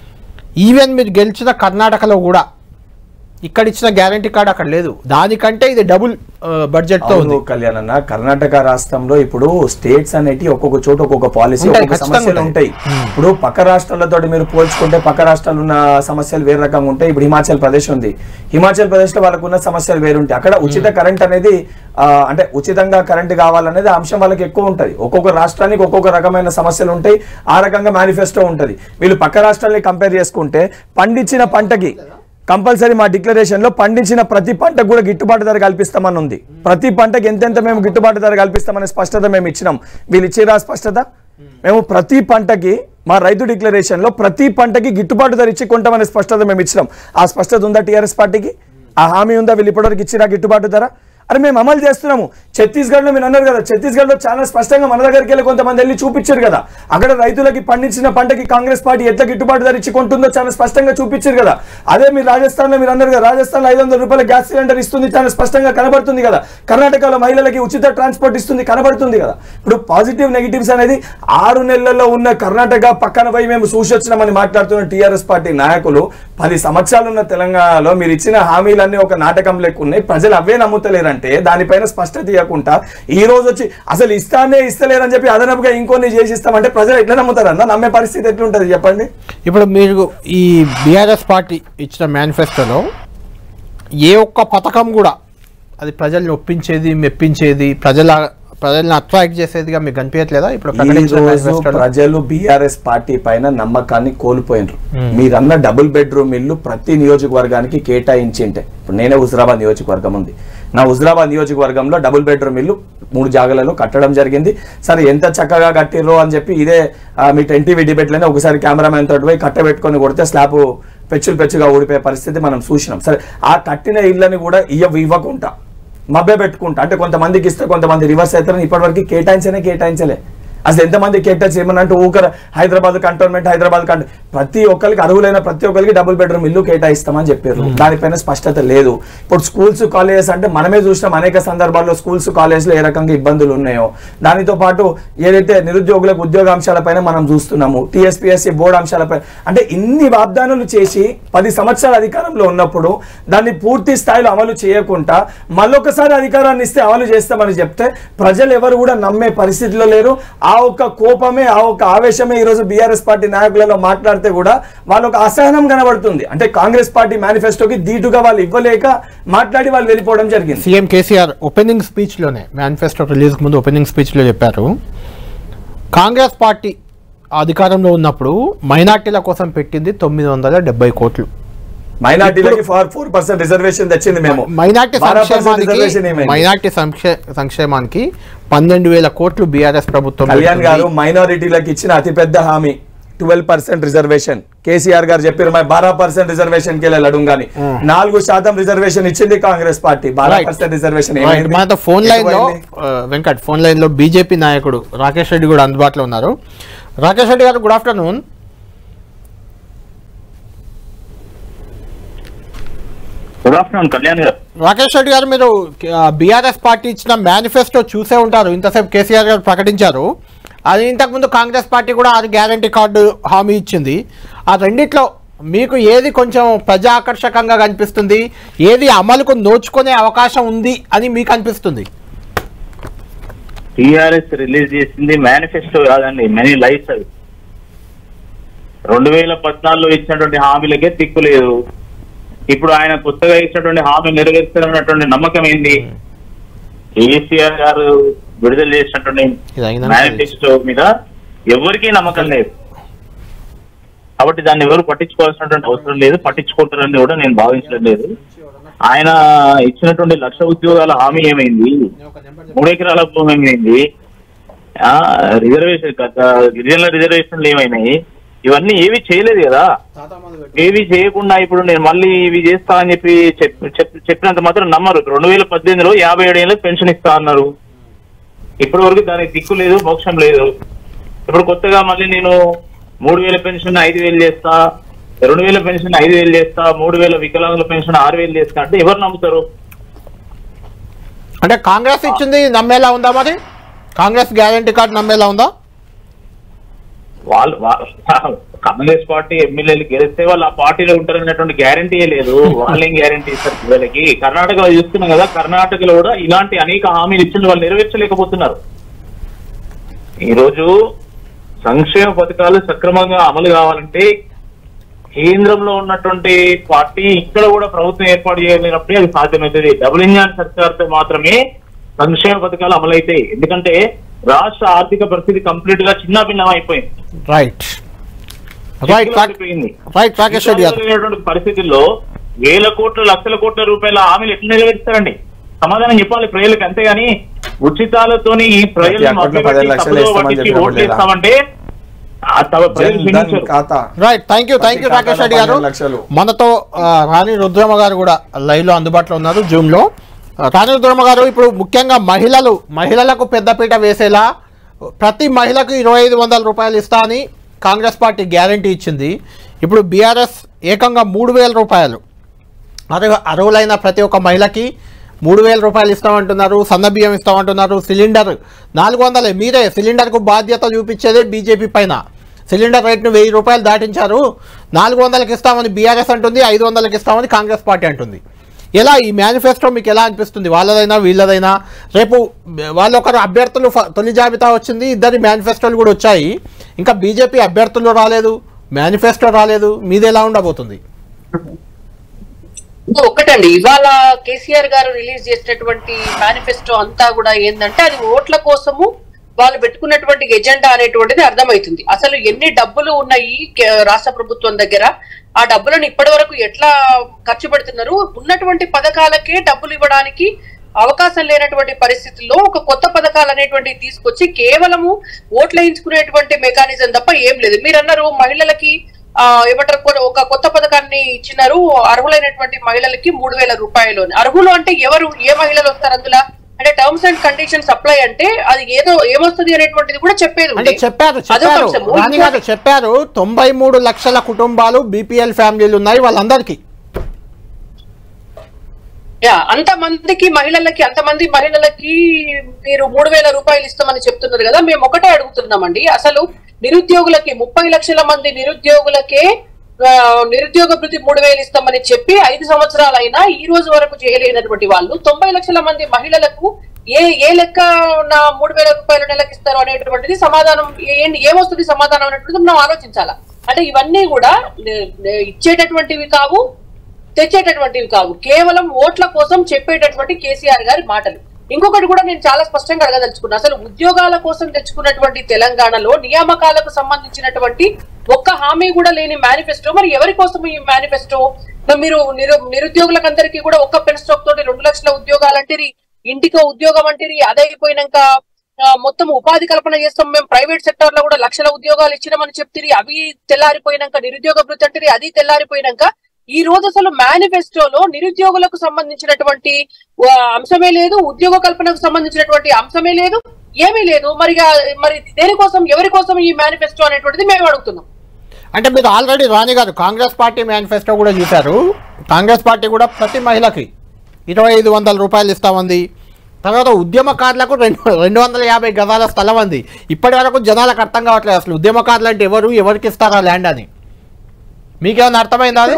ఈవెన్ మీరు గెలిచిన కర్ణాటకలో కూడా ఇక్కడ ఇచ్చిన గ్యారంటీ కార్డు అక్కడ లేదు దానికంటే ఇది డబుల్ బడ్జెట్తో ఉంది అవును కళ్యాణ్ అన్న కర్ణాటక రాష్ట్రంలో ఇప్పుడు స్టేట్స్ అనేటి ఒక్కొక్క చోట ఒక్కొక్క పాలసీ ఉంటాయి, ఒక్కొక్క ఖచ్చితంగా సమస్యలు ఉంటాయి. ఉంటాయి ఇప్పుడు పక్క రాష్ట్రాలతో మీరు పోల్చుకుంటే పక్క రాష్ట్రాలు ఉన్న సమస్యలు వేరే రకంగా ఉంటాయి ఇప్పుడు హిమాచల్ ప్రదేశ్ ఉంది హిమాచల్ ప్రదేశ్ లో వాళ్ళకు ఉన్న సమస్యలు వేరుంటాయి అక్కడ ఉచిత కరెంట్ అనేది ఆ, అంటే ఉచితంగా కరెంట్ కావాలనేది ఆ అంశం వాళ్ళకి ఎక్కువ ఉంటది ఒక్కొక్క రాష్ట్రానికి ఒక్కొక్క రకమైన సమస్యలు ఉంటాయి ఆ రకంగా మేనిఫెస్టో ఉంటది వీళ్ళు పక్క రాష్ట్రాలని కంపేర్ చేసుకుంటే పండించిన పంటకి కంపల్సరీ మా డిక్లరేషన్ లో పండించిన ప్రతి పంటకు కూడా గిట్టుబాటు ధర కల్పిస్తామని ఉంది ప్రతి పంటకి ఎంతెంత మేము గిట్టుబాటు ధర కల్పిస్తామనే స్పష్టత మేము ఇచ్చినాం వీళ్ళు ఇచ్చిరా స్పష్టత మేము ప్రతి పంటకి మా రైతు డిక్లరేషన్ లో ప్రతి పంటకి గిట్టుబాటు ధర ఇచ్చి కొంటామనే స్పష్టత మేము ఇచ్చినాం ఆ స్పష్టత ఉందా టీఆర్ఎస్ పార్టీకి ఆ హామీ ఉందా వీళ్ళు ఇప్పటివరకు ఇచ్చిరా గిట్టుబాటు ధర అరే మేము అమలు చేస్తున్నాము ఛత్తీస్గఢ్ లో మీరు అన్నారు కదా ఛత్తీస్గఢ్ లో చాలా స్పష్టంగా మన దగ్గరికి వెళ్ళి కొంతమంది వెళ్ళి చూపించారు కదా అక్కడ రైతులకి పండించిన పంటకి కాంగ్రెస్ పార్టీ ఎట్లా గిట్టుబాటు ధర ఇచ్చి కొంటుందో చాలా స్పష్టంగా చూపించారు కదా అదే మీరు రాజస్థాన్ లో మీరు అన్నారు కదా రాజస్థాన్ లో ఐదు వందల రూపాయల గ్యాస్ సిలిండర్ ఇస్తుంది చాలా స్పష్టంగా కనబడుతుంది కదా కర్ణాటకలో మహిళలకి ఉచిత ట్రాన్స్పోర్ట్ ఇస్తుంది కనబడుతుంది కదా ఇప్పుడు పాజిటివ్ నెగిటివ్స్ అనేది ఆరు నెలల్లో ఉన్న కర్ణాటక పక్కన పోయి మేము చూసొచ్చినామని మాట్లాడుతున్న టీఆర్ఎస్ పార్టీ నాయకులు పది సంవత్సరాలు ఉన్న తెలంగాణలో మీరు ఇచ్చిన హామీలన్నీ ఒక నాటకం లెక్క ఉన్నాయి ప్రజలు అవే నమ్ముతలేరంటే దానిపైన స్పష్టత ఇవ్వకుండా ఈ రోజు వచ్చి అసలు ఇస్తానే ఇస్తలేరని చెప్పి అదనపుగా ఇంకొన్ని చేసి ఇస్తామంటే ప్రజలు ఎట్లా నమ్ముతారన్న నమ్మే పరిస్థితి ఎట్లుంటది చెప్పండి ఇప్పుడు మీరు ఈ బీఆర్ఎస్ పార్టీ ఇచ్చిన మేనిఫెస్టోలో ఏ ఒక్క పథకం కూడా అది ప్రజల్ని ఒప్పించేది మెప్పించేది ప్రజల ప్రజల్ని అట్రాక్ట్ చేసేదిగా మీకు కనిపించట్లేదా ఇప్పుడు ఈ ప్రకటించిన రోజు manifestoలో? ప్రజలు బీఆర్ఎస్ పార్టీ పైన నమ్మకాన్ని కోల్పోయినరు మీరన్న డబుల్ బెడ్రూమ్ ఇల్లు ప్రతి నియోజకవర్గానికి కేటాయించింటే ఇప్పుడు నేనే హుజరాబాద్ నియోజకవర్గం ఉంది నా హుజరాబాద్ నియోజకవర్గంలో డబుల్ బెడ్రూమ్ ఇల్లు మూడు జాగాలలో కట్టడం జరిగింది సరే ఎంత చక్కగా కట్టిర్రో అని చెప్పి ఇదే ఆ, మీ టెన్ టీవీ డిబేట్లోనే ఒకసారి కెమెరామెన్ తోటి పోయి కట్టబెట్టుకొని కొడితే స్లాబ్ పెచ్చులు పెచ్చుగా ఊడిపోయే పరిస్థితి మనం చూసినాం సరే ఆ కట్టిన ఇళ్ళని కూడా ఇయ్య ఇవ్వకుండా మభ్య పెట్టుకుంటా అంటే కొంతమందికి ఇస్తే కొంతమంది రివర్స్ అవుతారని ఇప్పటివరకు కేటాయించనే కేటాయించలే అసలు ఎంతమంది కేటాయించి ఏమన్నంటే ఊకర హైదరాబాద్ కంటోన్మెంట్ హైదరాబాద్ కంట ప్రతి ఒక్కరికి అర్హులైన ప్రతి ఒక్కరికి డబుల్ బెడ్రూమ్ ఇల్లు కేటాయిస్తామని చెప్పారు దానిపైన స్పష్టత లేదు ఇప్పుడు స్కూల్స్ కాలేజెస్ అంటే మనమే చూసినాం అనేక సందర్భాల్లో స్కూల్స్ కాలేజ్లో ఏ రకంగా ఇబ్బందులు ఉన్నాయో దానితో పాటు ఏదైతే నిరుద్యోగులకు ఉద్యోగాంశాలపైన మనం చూస్తున్నాము టీఎస్పీఎస్సీ బోర్డు అంశాలపై అంటే ఇన్ని వాగ్దానాలు చేసి పది సంవత్సరాల అధికారంలో ఉన్నప్పుడు దాన్ని పూర్తి స్థాయిలో అమలు చేయకుండా మళ్ళొకసారి అధికారాన్ని ఇస్తే అమలు చేస్తామని చెప్తే ప్రజలు ఎవరు కూడా నమ్మే పరిస్థితిలో లేరు ఆ ఒక్క కోపమే ఆ ఒక్క ఆవేశమే ఈరోజు బీఆర్ఎస్ పార్టీ నాయకులలో మాట్లాడితే కూడా వాళ్ళ ఒక అసహనం కనబడుతుంది అంటే కాంగ్రెస్ పార్టీ మేనిఫెస్టోకి ధీటుగా వాళ్ళు ఇవ్వలేక మాట్లాడి వాళ్ళు వెళ్ళిపోవడం జరిగింది సీఎం కేసీఆర్ ఓపెనింగ్ స్పీచ్లోనే మేనిఫెస్టో రిలీజ్కి ముందు ఓపెనింగ్ స్పీచ్లో చెప్పారు కాంగ్రెస్ పార్టీ అధికారంలో ఉన్నప్పుడు మైనార్టీల కోసం పెట్టింది తొమ్మిది వందల డెబ్బై కోట్లు మైనార్టీలకి ఫార్ ఫోర్ పర్సెంట్ రిజర్వేషన్ తెచ్చింది మేము మైనార్టీ 12% సంక్షేమానికి రిజర్వేషన్ ఏమైంది? మైనార్టీ సంక్షే సంక్షేమానికి పన్నెండు వేల కోట్లు బీఆర్ఎస్ ప్రభుత్వం కళ్యాణ్ పెడుతుంది. గారు మైనారిటీలకు ఇచ్చిన అతిపెద్ద హామీ ట్వెల్వ్ పర్సెంట్ రిజర్వేషన్ కేసీఆర్ గారు చెప్పారు మరి బారా పర్సెంట్ రిజర్వేషన్ కి అడుగుగాని నాలుగు శాతం రిజర్వేషన్ ఇచ్చింది కాంగ్రెస్ పార్టీ బారా Right. Percent reservation Right. మనతో ఫోన్ లైన్ లో ఆ, వెంకట్ ఫోన్ లైన్ లో బీజేపీ నాయకుడు రాకేష్ రెడ్డి కూడా అందుబాటులో ఉన్నారు Rakesh Reddy garu good afternoon good afternoon Kalyan garu Rakesh Reddy గారు మీరు బీఆర్ఎస్ పార్టీ ఇచ్చిన మేనిఫెస్టో చూసే ఉంటారు ఇంతసేపు కేసీఆర్ గారు ప్రకటించారు అది ఇంతకుముందు కాంగ్రెస్ పార్టీ కూడా అది గ్యారంటీ కార్డు హామీ ఇచ్చింది ఆ రెండిట్లో మీకు ఏది కొంచెం ప్రజా ఆకర్షకంగా కనిపిస్తుంది ఏది అమలుకు నోచుకునే అవకాశం ఉంది అని మీకు అనిపిస్తుంది టిఆర్ఎస్ రిలీజ్ చేసింది మేనిఫెస్టో కాదండి మెనీ లైఫ్స్ అవి రెండు వేల పద్నాలుగులో ఇచ్చినటువంటి హామీలకే తిక్కు లేదు ఇప్పుడు ఆయన కొత్తగా ఇచ్చినటువంటి హామీ నెరవేర్చాలన్నటువంటి నమ్మకం ఏంది కేసీఆర్ గారు విడుదల చేసినటువంటి ఇది అయినా మేనిఫెస్టో మీద ఎవరికీ నమ్మకం లేదు కాబట్టి దాన్ని ఎవరు పట్టించుకోవాల్సినటువంటి అవసరం లేదు పట్టించుకుంటారని కూడా నేను భావించడం లేదు ఆయన ఇచ్చినటువంటి లక్ష ఉద్యోగాల హామీ ఏమైంది మూడు ఎకరాల భూమి ఏమైంది ఆ, రిజర్వేషన్ గత గిరిజనుల రిజర్వేషన్లు ఏమైనాయి ఇవన్నీ ఏవి చేయలేదు కదా ఏవి చేయకుండా ఇప్పుడు నేను మళ్ళీ ఇవి చేస్తా అని చెప్పి చెప్- చెప్- చెప్పినంత మాత్రం నమ్మరు రెండు వేల పద్దెనిమిదిలో యాభై ఏడు ఏళ్ళకి పెన్షన్ ఇస్తా అన్నారు ఇప్పటి వరకు దానికి దిక్కు లేదు మోక్షం లేదు ఇప్పుడు కొత్తగా మళ్ళీ నేను మూడు వేల పెన్షన్ ఐదు వేలు చేస్తా రెండు వేల పెన్షన్ ఐదు వేలు చేస్తా మూడు వేల వికలాంగుల పెన్షన్ ఆరు వేలు చేస్తా అంటే ఎవరు నమ్ముతారు అంటే కాంగ్రెస్ ఇచ్చింది నమ్మేలా ఉందా మరి కాంగ్రెస్ గ్యారంటీ కార్డు నమ్మేలా ఉందా వాళ్ళు వా- కాంగ్రెస్ పార్టీ ఎమ్మెల్యేలు గెలిస్తే వాళ్ళు ఆ పార్టీలో ఉంటారనేటువంటి గ్యారంటీ లేదు వాళ్ళేం గ్యారంటీ ఇస్తారు పిల్లలకి కర్ణాటకలో చూస్తున్నాం కదా కర్ణాటకలో కూడా ఇలాంటి అనేక హామీలు ఇచ్చిన వాళ్ళు నెరవేర్చలేకపోతున్నారు ఈ రోజు సంక్షేమ పథకాలు సక్రమంగా అమలు కావాలంటే కేంద్రంలో ఉన్నటువంటి పార్టీ ఇక్కడ కూడా ప్రభుత్వం ఏర్పాటు చేయలేనప్పుడే అది సాధ్యమవుతుంది డబుల్ ఇంజన్ సర్కార్తో మాత్రమే సంక్షేమ పథకాలు అమలైతాయి ఎందుకంటే రాష్ట్ర ఆర్థిక పరిస్థితి కంప్లీట్ గా చిన్న భిన్నం అయిపోయింది రైట్ రైట్ అయిపోయింది రైట్ రాకేష్ రెడ్డి గారు ఇటువంటి పరిస్థితుల్లో వేల కోట్ల లక్షల కోట్ల రూపాయల హామీలు ఎట్లా నెరవేరుస్తారండి సమాధానం చెప్పాలి ప్రజలకు అంతేగాని ఉచితాలతోని ఈ ప్రజలను అకౌంట్లో మభ్యపెట్టి పదిహేను లక్షలు తప్పుదో వేస్తామని పట్టించి చెప్పినప్పుడు ఓట్లు లేదా? వేస్తామంటే ఆ తమ ప్రజలు జన్ ధన్ క్షమించరు. ఖాతా right thank you thank you ప్రతి రాకేష్ రెడ్డి గారు ఖాతాలో పన్నెండు లక్షలు. మనతో ఆ, రాణి రుద్రమ గారు కూడా లైవ్ లో అందుబాటులో ఉన్నారు జూమ్ లో ఆ, రాణి రుద్రమ గారు ఇప్పుడు ముఖ్యంగా మహిళలు మహిళలకు పెద్దపీట వేసేలా ప్రతి మహిళకు ఇరవై ఐదు వందల రూపాయలు ఇస్తా అని కాంగ్రెస్ పార్టీ గ్యారంటీ ఇచ్చింది ఇప్పుడు బీఆర్ఎస్ ఏకంగా మూడు వేల రూపాయలు అర్హ అర్హులైన ప్రతి ఒక్క మహిళకి మూడు వేల రూపాయలు ఇస్తామంటున్నారు సన్న బియ్యం ఇస్తామంటున్నారు సిలిండర్ నాలుగు వందలే మీరే సిలిండర్కు బాధ్యత చూపించేదే బీజేపీ పైన సిలిండర్ రేట్ను వెయ్యి రూపాయలు దాటించారు నాలుగు వందలకి ఇస్తామని బీఆర్ఎస్ అంటుంది ఐదు వందలకి ఇస్తామని కాంగ్రెస్ పార్టీ అంటుంది ఎలా ఈ మేనిఫెస్టో మీకు ఎలా అనిపిస్తుంది వాళ్ళదైనా వీళ్ళదైనా రేపు వాళ్ళు ఒకరు అభ్యర్థులు ఫ- తొలి జాబితా వచ్చింది ఇద్దరి మేనిఫెస్టోలు కూడా వచ్చాయి ఇంకా బీజేపీ అభ్యర్థులు రాలేదు మేనిఫెస్టో రాలేదు మీది ఎలా ఉండబోతుంది ఒకటండి ఇవాళ కేసీఆర్ గారు రిలీజ్ చేసినటువంటి మేనిఫెస్టో అంతా కూడా ఏంటంటే అది ఓట్ల కోసము వాళ్ళు పెట్టుకున్నటువంటి ఎజెండా అనేటువంటిది అర్థమవుతుంది అసలు ఎన్ని డబ్బులు ఉన్నాయి కే- రాష్ట్ర ప్రభుత్వం దగ్గర ఆ డబ్బులను ఇప్పటి వరకు ఎట్లా ఖర్చు పెడుతున్నారు ఉన్నటువంటి పథకాలకే డబ్బులు ఇవ్వడానికి అవకాశం లేనటువంటి పరిస్థితుల్లో ఒక కొత్త పథకాలు అనేటువంటివి తీసుకొచ్చి కేవలము ఓట్లు వేయించుకునేటువంటి మెకానిజం తప్ప ఏం లేదు మీరు అన్నారు మహిళలకి ఆ ఏమంటారు కొ- ఒక కొత్త పథకాన్ని ఇచ్చినారు అర్హులైనటువంటి మహిళలకి మూడు వేల రూపాయలు అని. అర్హులు అంటే ఎవరు ఏ మహిళలు వస్తారు అందులో అంటే టర్మ్స్ అండ్ కండిషన్స్ అప్లై అంటే అది ఏదో ఏమొస్తుంది అనేటువంటిది కూడా చెప్పేది అంటే ఉంది. చెప్పారు అదొక చెప్పారు అంశము. రాణి గారు చెప్పారు తొంభై మూడు లక్షల కుటుంబాలు బీపీఎల్ ఫ్యామిలీలు ఉన్నాయి వాళ్ళందరికీ యా అంత మందికి మహిళలకి అంతమంది మహిళలకి మీరు మూడు వేల రూపాయలు ఇస్తామని చెప్తున్నారు కదా మేము ఒకటే అడుగుతున్నామండి అసలు నిరుద్యోగులకి ముప్పై లక్షల మంది నిరుద్యోగులకే ఆ, నిరుద్యోగ భృతి మూడు వేలు ఇస్తామని చెప్పి ఐదు సంవత్సరాలైనా ఈ రోజు వరకు చేయలేనటువంటి వాళ్ళు తొంభై లక్షల మంది మహిళలకు ఏ ఏ లెక్క నా మూడు వేల రూపాయలు నెలకు ఇస్తారు అనేటువంటిది సమాధానం ఏంటి ఏమొస్తుంది సమాధానం అనేటువంటిది మనం ఆలోచించాలా అంటే ఇవన్నీ కూడా నే- నే- ఇచ్చేటటువంటివి కావు తెచ్చేటటువంటివి కావు కేవలం ఓట్ల కోసం చెప్పేటటువంటి కేసీఆర్ గారి మాటలు ఇంకొకటి కూడా నేను చాలా స్పష్టంగా అడగదలుచుకున్నా అసలు ఉద్యోగాల కోసం తెచ్చుకున్నటువంటి తెలంగాణలో నియామకాలకు సంబంధించినటువంటి ఒక్క హామీ కూడా లేని మేనిఫెస్టో మరి ఎవరి కోసం ఈ మేనిఫెస్టో మరి మీరు నిరు నిరుద్యోగులకు అందరికీ కూడా ఒక్క పెన్ స్టాక్ తోటి రెండు లక్షల ఉద్యోగాలు అంటేరి ఇంటికో ఉద్యోగం అంటేరి అదైపోయినాక ఆ, మొత్తం ఉపాధి కల్పన చేస్తాం మేము ప్రైవేట్ సెక్టర్ లో కూడా లక్షల ఉద్యోగాలు ఇచ్చినామని చెప్తిరి అవి తెల్లారిపోయినాక నిరుద్యోగ భృతి అంటే అది తెల్లారిపోయినాక ఈ రోజు అసలు మేనిఫెస్టోలో నిరుద్యోగులకు సంబంధించినటువంటి ఆ, అంశమే లేదు ఉద్యోగ కల్పనకు సంబంధించినటువంటి అంశమే లేదు ఏమీ లేదు మరి ఆ- మరి దేనికోసం ఎవరి కోసం ఈ మేనిఫెస్టో అనేటువంటిది మేము అడుగుతున్నాం అంటే మీరు ఆల్రెడీ రాణి గారు కాంగ్రెస్ పార్టీ మేనిఫెస్టో కూడా చూశారు కాంగ్రెస్ పార్టీ కూడా ప్రతి మహిళకి ఇరవై ఐదు వందల రూపాయలు ఇస్తామంది తర్వాత ఉద్యమకారులకు రెండు రెండు వందల యాభై గదాల స్థలం అంది ఇప్పటి వరకు జనాలకు అర్థం కావట్లేదు అసలు ఉద్యమకారులు అంటే ఎవరు ఎవరికి ఇస్తారా ల్యాండ్ అని మీకేమైనా అర్థమైందా అది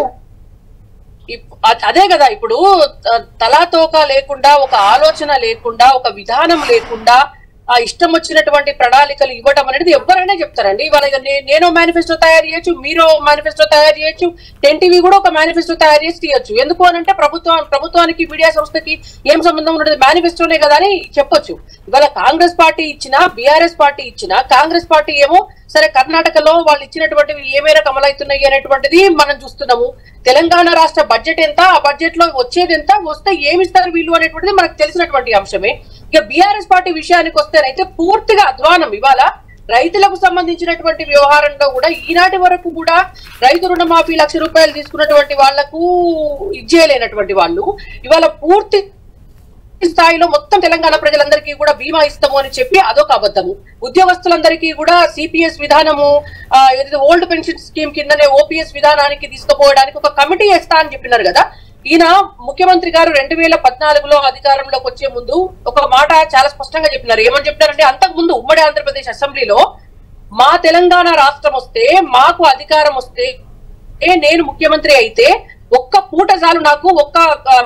ఇప్- అ- అదే కదా ఇప్పుడు త- తలాతోక లేకుండా ఒక ఆలోచన లేకుండా ఒక విధానం లేకుండా ఆ ఇష్టం వచ్చినటువంటి ప్రణాళికలు ఇవ్వడం అనేది ఎవరైనా చెప్తారండి ఇవాళ ఇక నే- నేను మేనిఫెస్టో తయారు చేయొచ్చు మీరు మేనిఫెస్టో తయారు చేయొచ్చు టెన్ టీవీ కూడా ఒక మేనిఫెస్టో తయారు చేసి తీయొచ్చు ఎందుకు అని అంటే ప్రభుత్వం ప్రభుత్వానికి మీడియా సంస్థకి ఏం సంబంధం ఉన్నది మేనిఫెస్టోనే కదా అని చెప్పొచ్చు ఇవాళ కాంగ్రెస్ పార్టీ ఇచ్చినా బీఆర్ఎస్ పార్టీ ఇచ్చినా కాంగ్రెస్ పార్టీ ఏమో సరే కర్ణాటకలో వాళ్ళు ఇచ్చినటువంటివి ఏ మేరకు అమలవుతున్నాయి అనేటువంటిది మనం చూస్తున్నాము తెలంగాణ రాష్ట్ర బడ్జెట్ ఎంత ఆ బడ్జెట్ లో వచ్చేది ఎంత వస్తే ఏమి ఇస్తారు వీళ్ళు అనేటువంటిది మనకు తెలిసినటువంటి అంశమే ఇక బీఆర్ఎస్ పార్టీ విషయానికి వస్తేనైతే పూర్తిగా అధ్వానం ఇవాళ రైతులకు సంబంధించినటువంటి వ్యవహారంలో కూడా ఈనాటి వరకు కూడా రైతు రుణమాఫీ లక్ష రూపాయలు తీసుకున్నటువంటి వాళ్లకు ఇచ్చేయలేనటువంటి వాళ్ళు ఇవాళ పూర్తి స్థాయిలో మొత్తం తెలంగాణ ప్రజలందరికీ కూడా బీమా ఇస్తాము అని చెప్పి అదొక అబద్ధము ఉద్యోగస్తులందరికీ కూడా సిపిఎస్ విధానము ఆ, ఏదైతే ఓల్డ్ పెన్షన్ స్కీమ్ కిందనే ఓపీఎస్ విధానానికి తీసుకుపోవడానికి ఒక కమిటీ వేస్తా అని చెప్పినారు కదా ఈయన ముఖ్యమంత్రి గారు రెండు వేల పద్నాలుగులో అధికారంలోకి వచ్చే ముందు ఒక మాట చాలా స్పష్టంగా చెప్పినారు ఏమని చెప్పినారంటే అంతకు ముందు ఉమ్మడి ఆంధ్రప్రదేశ్ అసెంబ్లీలో మా తెలంగాణ రాష్ట్రం వస్తే మాకు అధికారం వస్తే ఏ నేను ముఖ్యమంత్రి అయితే ఒక్క పూట చాలు నాకు ఒక్క ఆ,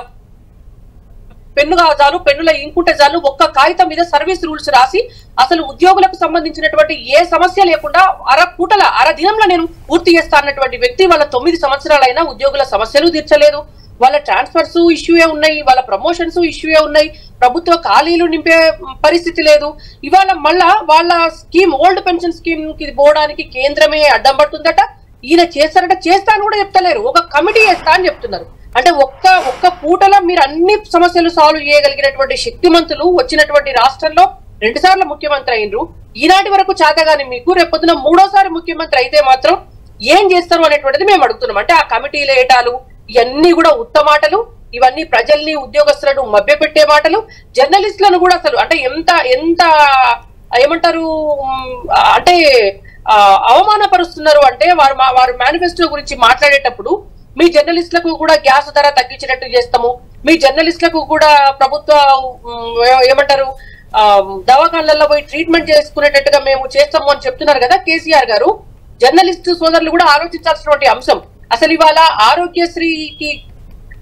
పెన్నుగా చాలు పెన్నుల ఇంకుంటే చాలు ఒక్క కాగితం మీద సర్వీస్ రూల్స్ రాసి అసలు ఉద్యోగులకు సంబంధించినటువంటి ఏ సమస్య లేకుండా అర పూటల అర దినంలో నేను పూర్తి చేస్తా అన్నటువంటి వ్యక్తి వాళ్ళ తొమ్మిది సంవత్సరాలైనా ఉద్యోగుల సమస్యలు తీర్చలేదు వాళ్ళ ట్రాన్స్ఫర్స్ ఇష్యూయే ఉన్నాయి వాళ్ళ ప్రమోషన్స్ ఇష్యూయే ఉన్నాయి ప్రభుత్వ ఖాళీలు నింపే పరిస్థితి లేదు ఇవాళ మళ్ళా వాళ్ళ స్కీమ్ ఓల్డ్ పెన్షన్ స్కీమ్ కి పోవడానికి కేంద్రమే అడ్డం పడుతుందట ఈయన చేస్తారట చేస్తా అని కూడా చెప్తలేరు ఒక కమిటీ వేస్తా అని చెప్తున్నారు అంటే ఒక్క ఒక్క పూటలో మీరు అన్ని సమస్యలు సాల్వ్ చేయగలిగినటువంటి శక్తిమంతులు వచ్చినటువంటి రాష్ట్రంలో రెండు సార్లు ముఖ్యమంత్రి అయినరు ఈనాటి వరకు చాతగాని మీకు రేపొద్దున మూడోసారి ముఖ్యమంత్రి అయితే మాత్రం ఏం చేస్తారు అనేటువంటిది మేము అడుగుతున్నాం అంటే ఆ కమిటీలు ఏటాలు ఇవన్నీ కూడా ఉత్తమాటలు ఇవన్నీ ప్రజల్ని ఉద్యోగస్తులను మభ్యపెట్టే మాటలు జర్నలిస్టులను కూడా అసలు అంటే ఎంత ఎంత ఏమంటారు ఉమ్, అంటే ఆ, అవమానపరుస్తున్నారు అంటే వారు మా- వారు మేనిఫెస్టో గురించి మాట్లాడేటప్పుడు మీ జర్నలిస్టులకు కూడా గ్యాస్ ధర తగ్గించినట్టు చేస్తాము మీ జర్నలిస్టులకు కూడా ప్రభుత్వ ఉమ్, ఏ- ఏమంటారు ఆ, దవాఖానలలో పోయి ట్రీట్మెంట్ చేసుకునేటట్టుగా మేము చేస్తాము అని చెప్తున్నారు కదా కేసీఆర్ గారు జర్నలిస్టు సోదరులు కూడా ఆలోచించాల్సినటువంటి అంశం అసలు ఇవాళ ఆరోగ్యశ్రీకి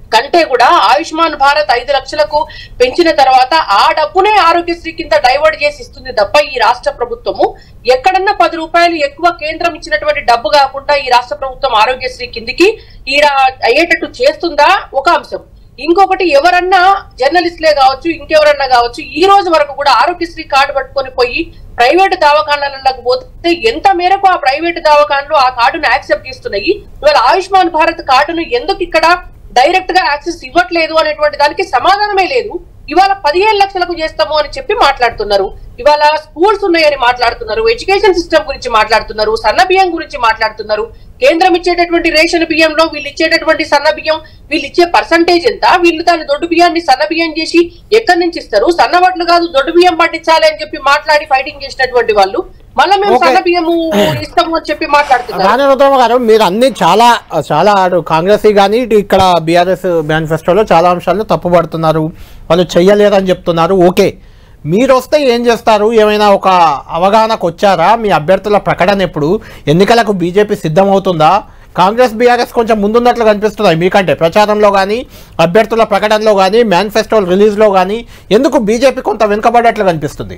కంటే కూడా ఆయుష్మాన్ భారత్ ఐదు లక్షలకు పెంచిన తర్వాత ఆ డబ్బునే ఆరోగ్యశ్రీ కింద డైవర్ట్ చేసి ఇస్తుంది తప్ప ఈ రాష్ట్ర ప్రభుత్వము ఎక్కడన్నా పది రూపాయలు ఎక్కువ కేంద్రం ఇచ్చినటువంటి డబ్బు కాకుండా ఈ రాష్ట్ర ప్రభుత్వం ఆరోగ్యశ్రీ కిందికి ఈడ అయ్యేటట్టు చేస్తుందా ఒక అంశం ఇంకొకటి ఎవరన్నా జర్నలిస్టులే కావచ్చు ఇంకెవరన్నా కావచ్చు ఈ రోజు వరకు కూడా ఆరోగ్యశ్రీ కార్డు పట్టుకొని పోయి ప్రైవేట్ దవాఖానాలకు పోతే ఎంత మేరకు ఆ ప్రైవేట్ దవాఖానలు ఆ కార్డును యాక్సెప్ట్ చేస్తున్నాయి ఇవాళ ఆయుష్మాన్ భారత్ కార్డును ఎందుకు ఇక్కడ డైరెక్ట్ గా యాక్సెస్ ఇవ్వట్లేదు అనేటువంటి దానికి సమాధానమే లేదు ఇవాళ పదిహేను లక్షలకు చేస్తాము అని చెప్పి మాట్లాడుతున్నారు ఇవాళ స్కూల్స్ ఉన్నాయని మాట్లాడుతున్నారు ఎడ్యుకేషన్ సిస్టమ్ గురించి మాట్లాడుతున్నారు సన్న బియ్యం గురించి మాట్లాడుతున్నారు కేంద్రం ఇచ్చేటటువంటి రేషన్ బియ్యంలో వీళ్ళు ఇచ్చేటటువంటి సన్న బియ్యం వీళ్ళు ఇచ్చే పర్సంటేజ్ ఎంత వీళ్ళు దాని దొడ్డు బియ్యాన్ని సన్న బియ్యం చేసి ఎక్కడి నుంచి ఇస్తారు సన్న వడ్లు కాదు దొడ్డు బియ్యం పట్టించాలి అని చెప్పి మాట్లాడి ఫైటింగ్ చేసినటువంటి వాళ్ళు మళ్ళీ మేము Okay. సన్న బియ్యము ఇస్తాము అని చెప్పి మాట్లాడుతున్నారు రాణి రుద్రమ గారు మీరు అన్ని చాలా చాలా అటు కాంగ్రెస్ కానీ ఇటు ఇక్కడ బీఆర్ఎస్ మేనిఫెస్టోలో చాలా అంశాలను తప్పుపడుతున్నారు వాళ్ళు చెయ్యలేదని చెప్తున్నారు ఓకే మీరు వస్తే ఏం చేస్తారు ఏమైనా ఒక అవగాహనకు వచ్చారా మీ అభ్యర్థుల ప్రకటన ఎప్పుడు ఎన్నికలకు బీజేపీ సిద్ధమవుతుందా కాంగ్రెస్ బీఆర్ఎస్ కొంచెం ముందున్నట్లు కనిపిస్తున్నాయి మీకంటే ప్రచారంలో కానీ అభ్యర్థుల ప్రకటనలో కానీ మేనిఫెస్టో రిలీజ్లో కానీ ఎందుకు బీజేపీ కొంత వెనుకబడేట్లు కనిపిస్తుంది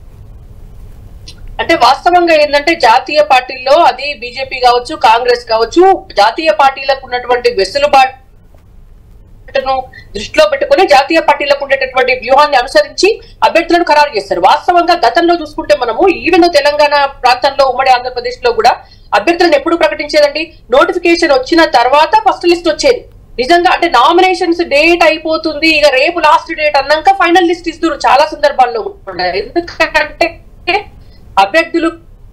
అంటే వాస్తవంగా ఏంటంటే జాతీయ పార్టీల్లో అది బీజేపీ కావచ్చు కాంగ్రెస్ కావచ్చు జాతీయ పార్టీలకు ఉన్నటువంటి వెసులుబాటును దృష్టిలో పెట్టుకుని జాతీయ పార్టీలకు ఉండేటటువంటి వ్యూహాన్ని అనుసరించి అభ్యర్థులను ఖరారు చేస్తారు వాస్తవంగా గతంలో చూసుకుంటే మనము ఈవెన్ తెలంగాణ ప్రాంతంలో ఉమ్మడి ఆంధ్రప్రదేశ్ లో కూడా అభ్యర్థులను ఎప్పుడు ప్రకటించేదండి నోటిఫికేషన్ వచ్చిన తర్వాత ఫస్ట్ లిస్ట్ వచ్చేది నిజంగా అంటే నామినేషన్స్ డేట్ అయిపోతుంది ఇక రేపు లాస్ట్ డేట్ అన్నాక ఫైనల్ లిస్ట్ ఇస్తారు చాలా సందర్భాల్లో కూడా ఎందుకంటే అభ్యర్థులు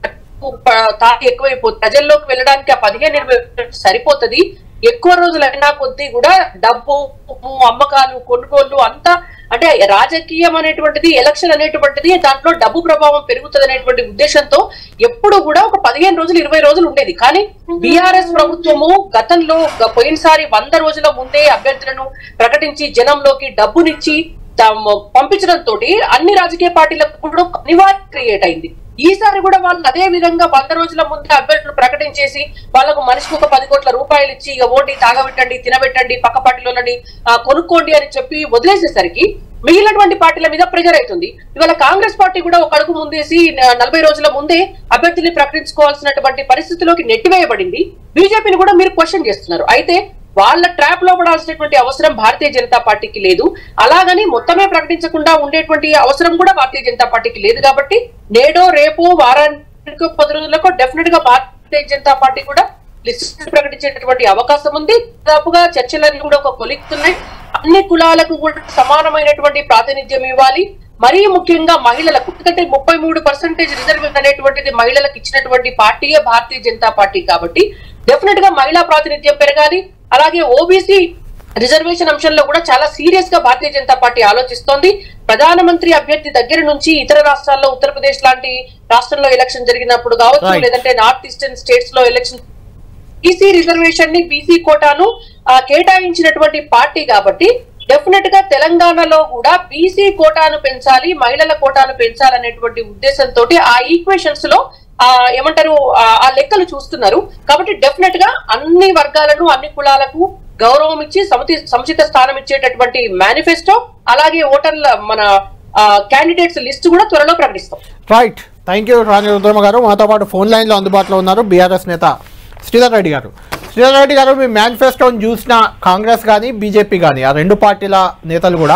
తాకి ఎక్కువైపోతుంది ప్రజల్లోకి వెళ్ళడానికి ఆ పదిహేను ఇరవై రోజులు సరిపోతది ఎక్కువ రోజులు అయినా కొద్దీ కూడా డబ్బు అమ్మకాలు కొనుగోళ్లు అంతా అంటే రాజకీయం అనేటువంటిది ఎలక్షన్ అనేటువంటిది దాంట్లో డబ్బు ప్రభావం పెరుగుతుంది అనేటువంటి ఉద్దేశంతో ఎప్పుడు కూడా ఒక పదిహేను రోజులు ఇరవై రోజులు ఉండేది కానీ బీఆర్ఎస్ ప్రభుత్వము గతంలో గ- పోయినసారి వంద రోజుల ముందే అభ్యర్థులను ప్రకటించి జనంలోకి డబ్బునిచ్చి తాము పంపించడం తోటి అన్ని రాజకీయ పార్టీలకు కూడా ఒక అనివార్య క్రియేట్ అయింది ఈసారి కూడా వాళ్ళు అదే విధంగా వంద రోజుల ముందే అభ్యర్థులు ప్రకటించేసి వాళ్ళకు మనిషికి ఒక పది కోట్ల రూపాయలు ఇచ్చి ఇక ఓటి తాగబెట్టండి తినబెట్టండి పక్క పార్టీలోనండి ఆ, కొనుక్కోండి అని చెప్పి వదిలేసేసరికి మిగిలినటువంటి పార్టీల మీద ప్రెజర్ అవుతుంది ఇవాళ కాంగ్రెస్ పార్టీ కూడా ఒక అడుగు ముందేసి న- నలభై రోజుల ముందే అభ్యర్థుల్ని ప్రకటించుకోవాల్సినటువంటి పరిస్థితిలోకి నెట్టివేయబడింది బీజేపీని కూడా మీరు క్వశ్చన్ చేస్తున్నారు అయితే వాళ్ళ ట్రాప్ లో పడాల్సినటువంటి అవసరం భారతీయ జనతా పార్టీకి లేదు అలాగని మొత్తమే ప్రకటించకుండా ఉండేటువంటి అవసరం కూడా భారతీయ జనతా పార్టీకి లేదు కాబట్టి నేడో రేపు వారానికి పది రోజులకు డెఫినెట్ గా భారతీయ జనతా పార్టీ కూడా లిస్ట్ ప్రకటించేటటువంటి అవకాశం ఉంది దాదాపుగా చర్చలన్నీ కూడా ఒక కొలిక్తున్నాయి అన్ని కులాలకు కూడా సమానమైనటువంటి ప్రాతినిధ్యం ఇవ్వాలి మరీ ముఖ్యంగా మహిళలకు ఎందుకంటే ముప్పై మూడు పర్సెంటేజ్ రిజర్వేషన్ అనేటువంటిది మహిళలకు ఇచ్చినటువంటి పార్టీయే భారతీయ జనతా పార్టీ కాబట్టి డెఫినెట్ గా మహిళా ప్రాతినిధ్యం పెరగాలి అలాగే ఓబీసీ రిజర్వేషన్ అంశంలో కూడా చాలా సీరియస్ గా భారతీయ జనతా పార్టీ ఆలోచిస్తోంది ప్రధానమంత్రి అభ్యర్థి దగ్గర నుంచి ఇతర రాష్ట్రాల్లో ఉత్తరప్రదేశ్ లాంటి రాష్ట్రంలో ఎలక్షన్ జరిగినప్పుడు కావచ్చు Right. లేదంటే నార్త్ ఈస్టర్న్ స్టేట్స్ లో ఎలక్షన్ బీసీ రిజర్వేషన్ ని బీసీ కోటాను ఆ, కేటాయించినటువంటి పార్టీ కాబట్టి డెఫినెట్ గా తెలంగాణలో కూడా బీసీ కోటాను పెంచాలి మహిళల కోటాను పెంచాలనేటువంటి ఉద్దేశంతో ఆ ఈక్వేషన్స్ లో ఆ ఏమంటారు ఆ ఆ లెక్కలు చూస్తున్నారు కాబట్టి డెఫినెట్ గా అన్ని వర్గాలను అన్ని కులాలకు గౌరవం ఇచ్చి సముచి సముచిత స్థానం ఇచ్చేటటువంటి మేనిఫెస్టో అలాగే ఓటర్ల మన క్యాండిడేట్స్ లిస్ట్ కూడా త్వరలో ప్రకటిస్తాం right thank you Rani Rudrama garu మాతో పాటు ఫోన్ లైన్లో అందుబాటులో ఉన్నారు బీఆర్ఎస్ నేత శ్రీధర్ రెడ్డి గారు శ్రీధర్ రెడ్డి గారు మీ మేనిఫెస్టోని చూసిన కాంగ్రెస్ కానీ బీజేపీ కానీ ఆ రెండు పార్టీల నేతలు కూడా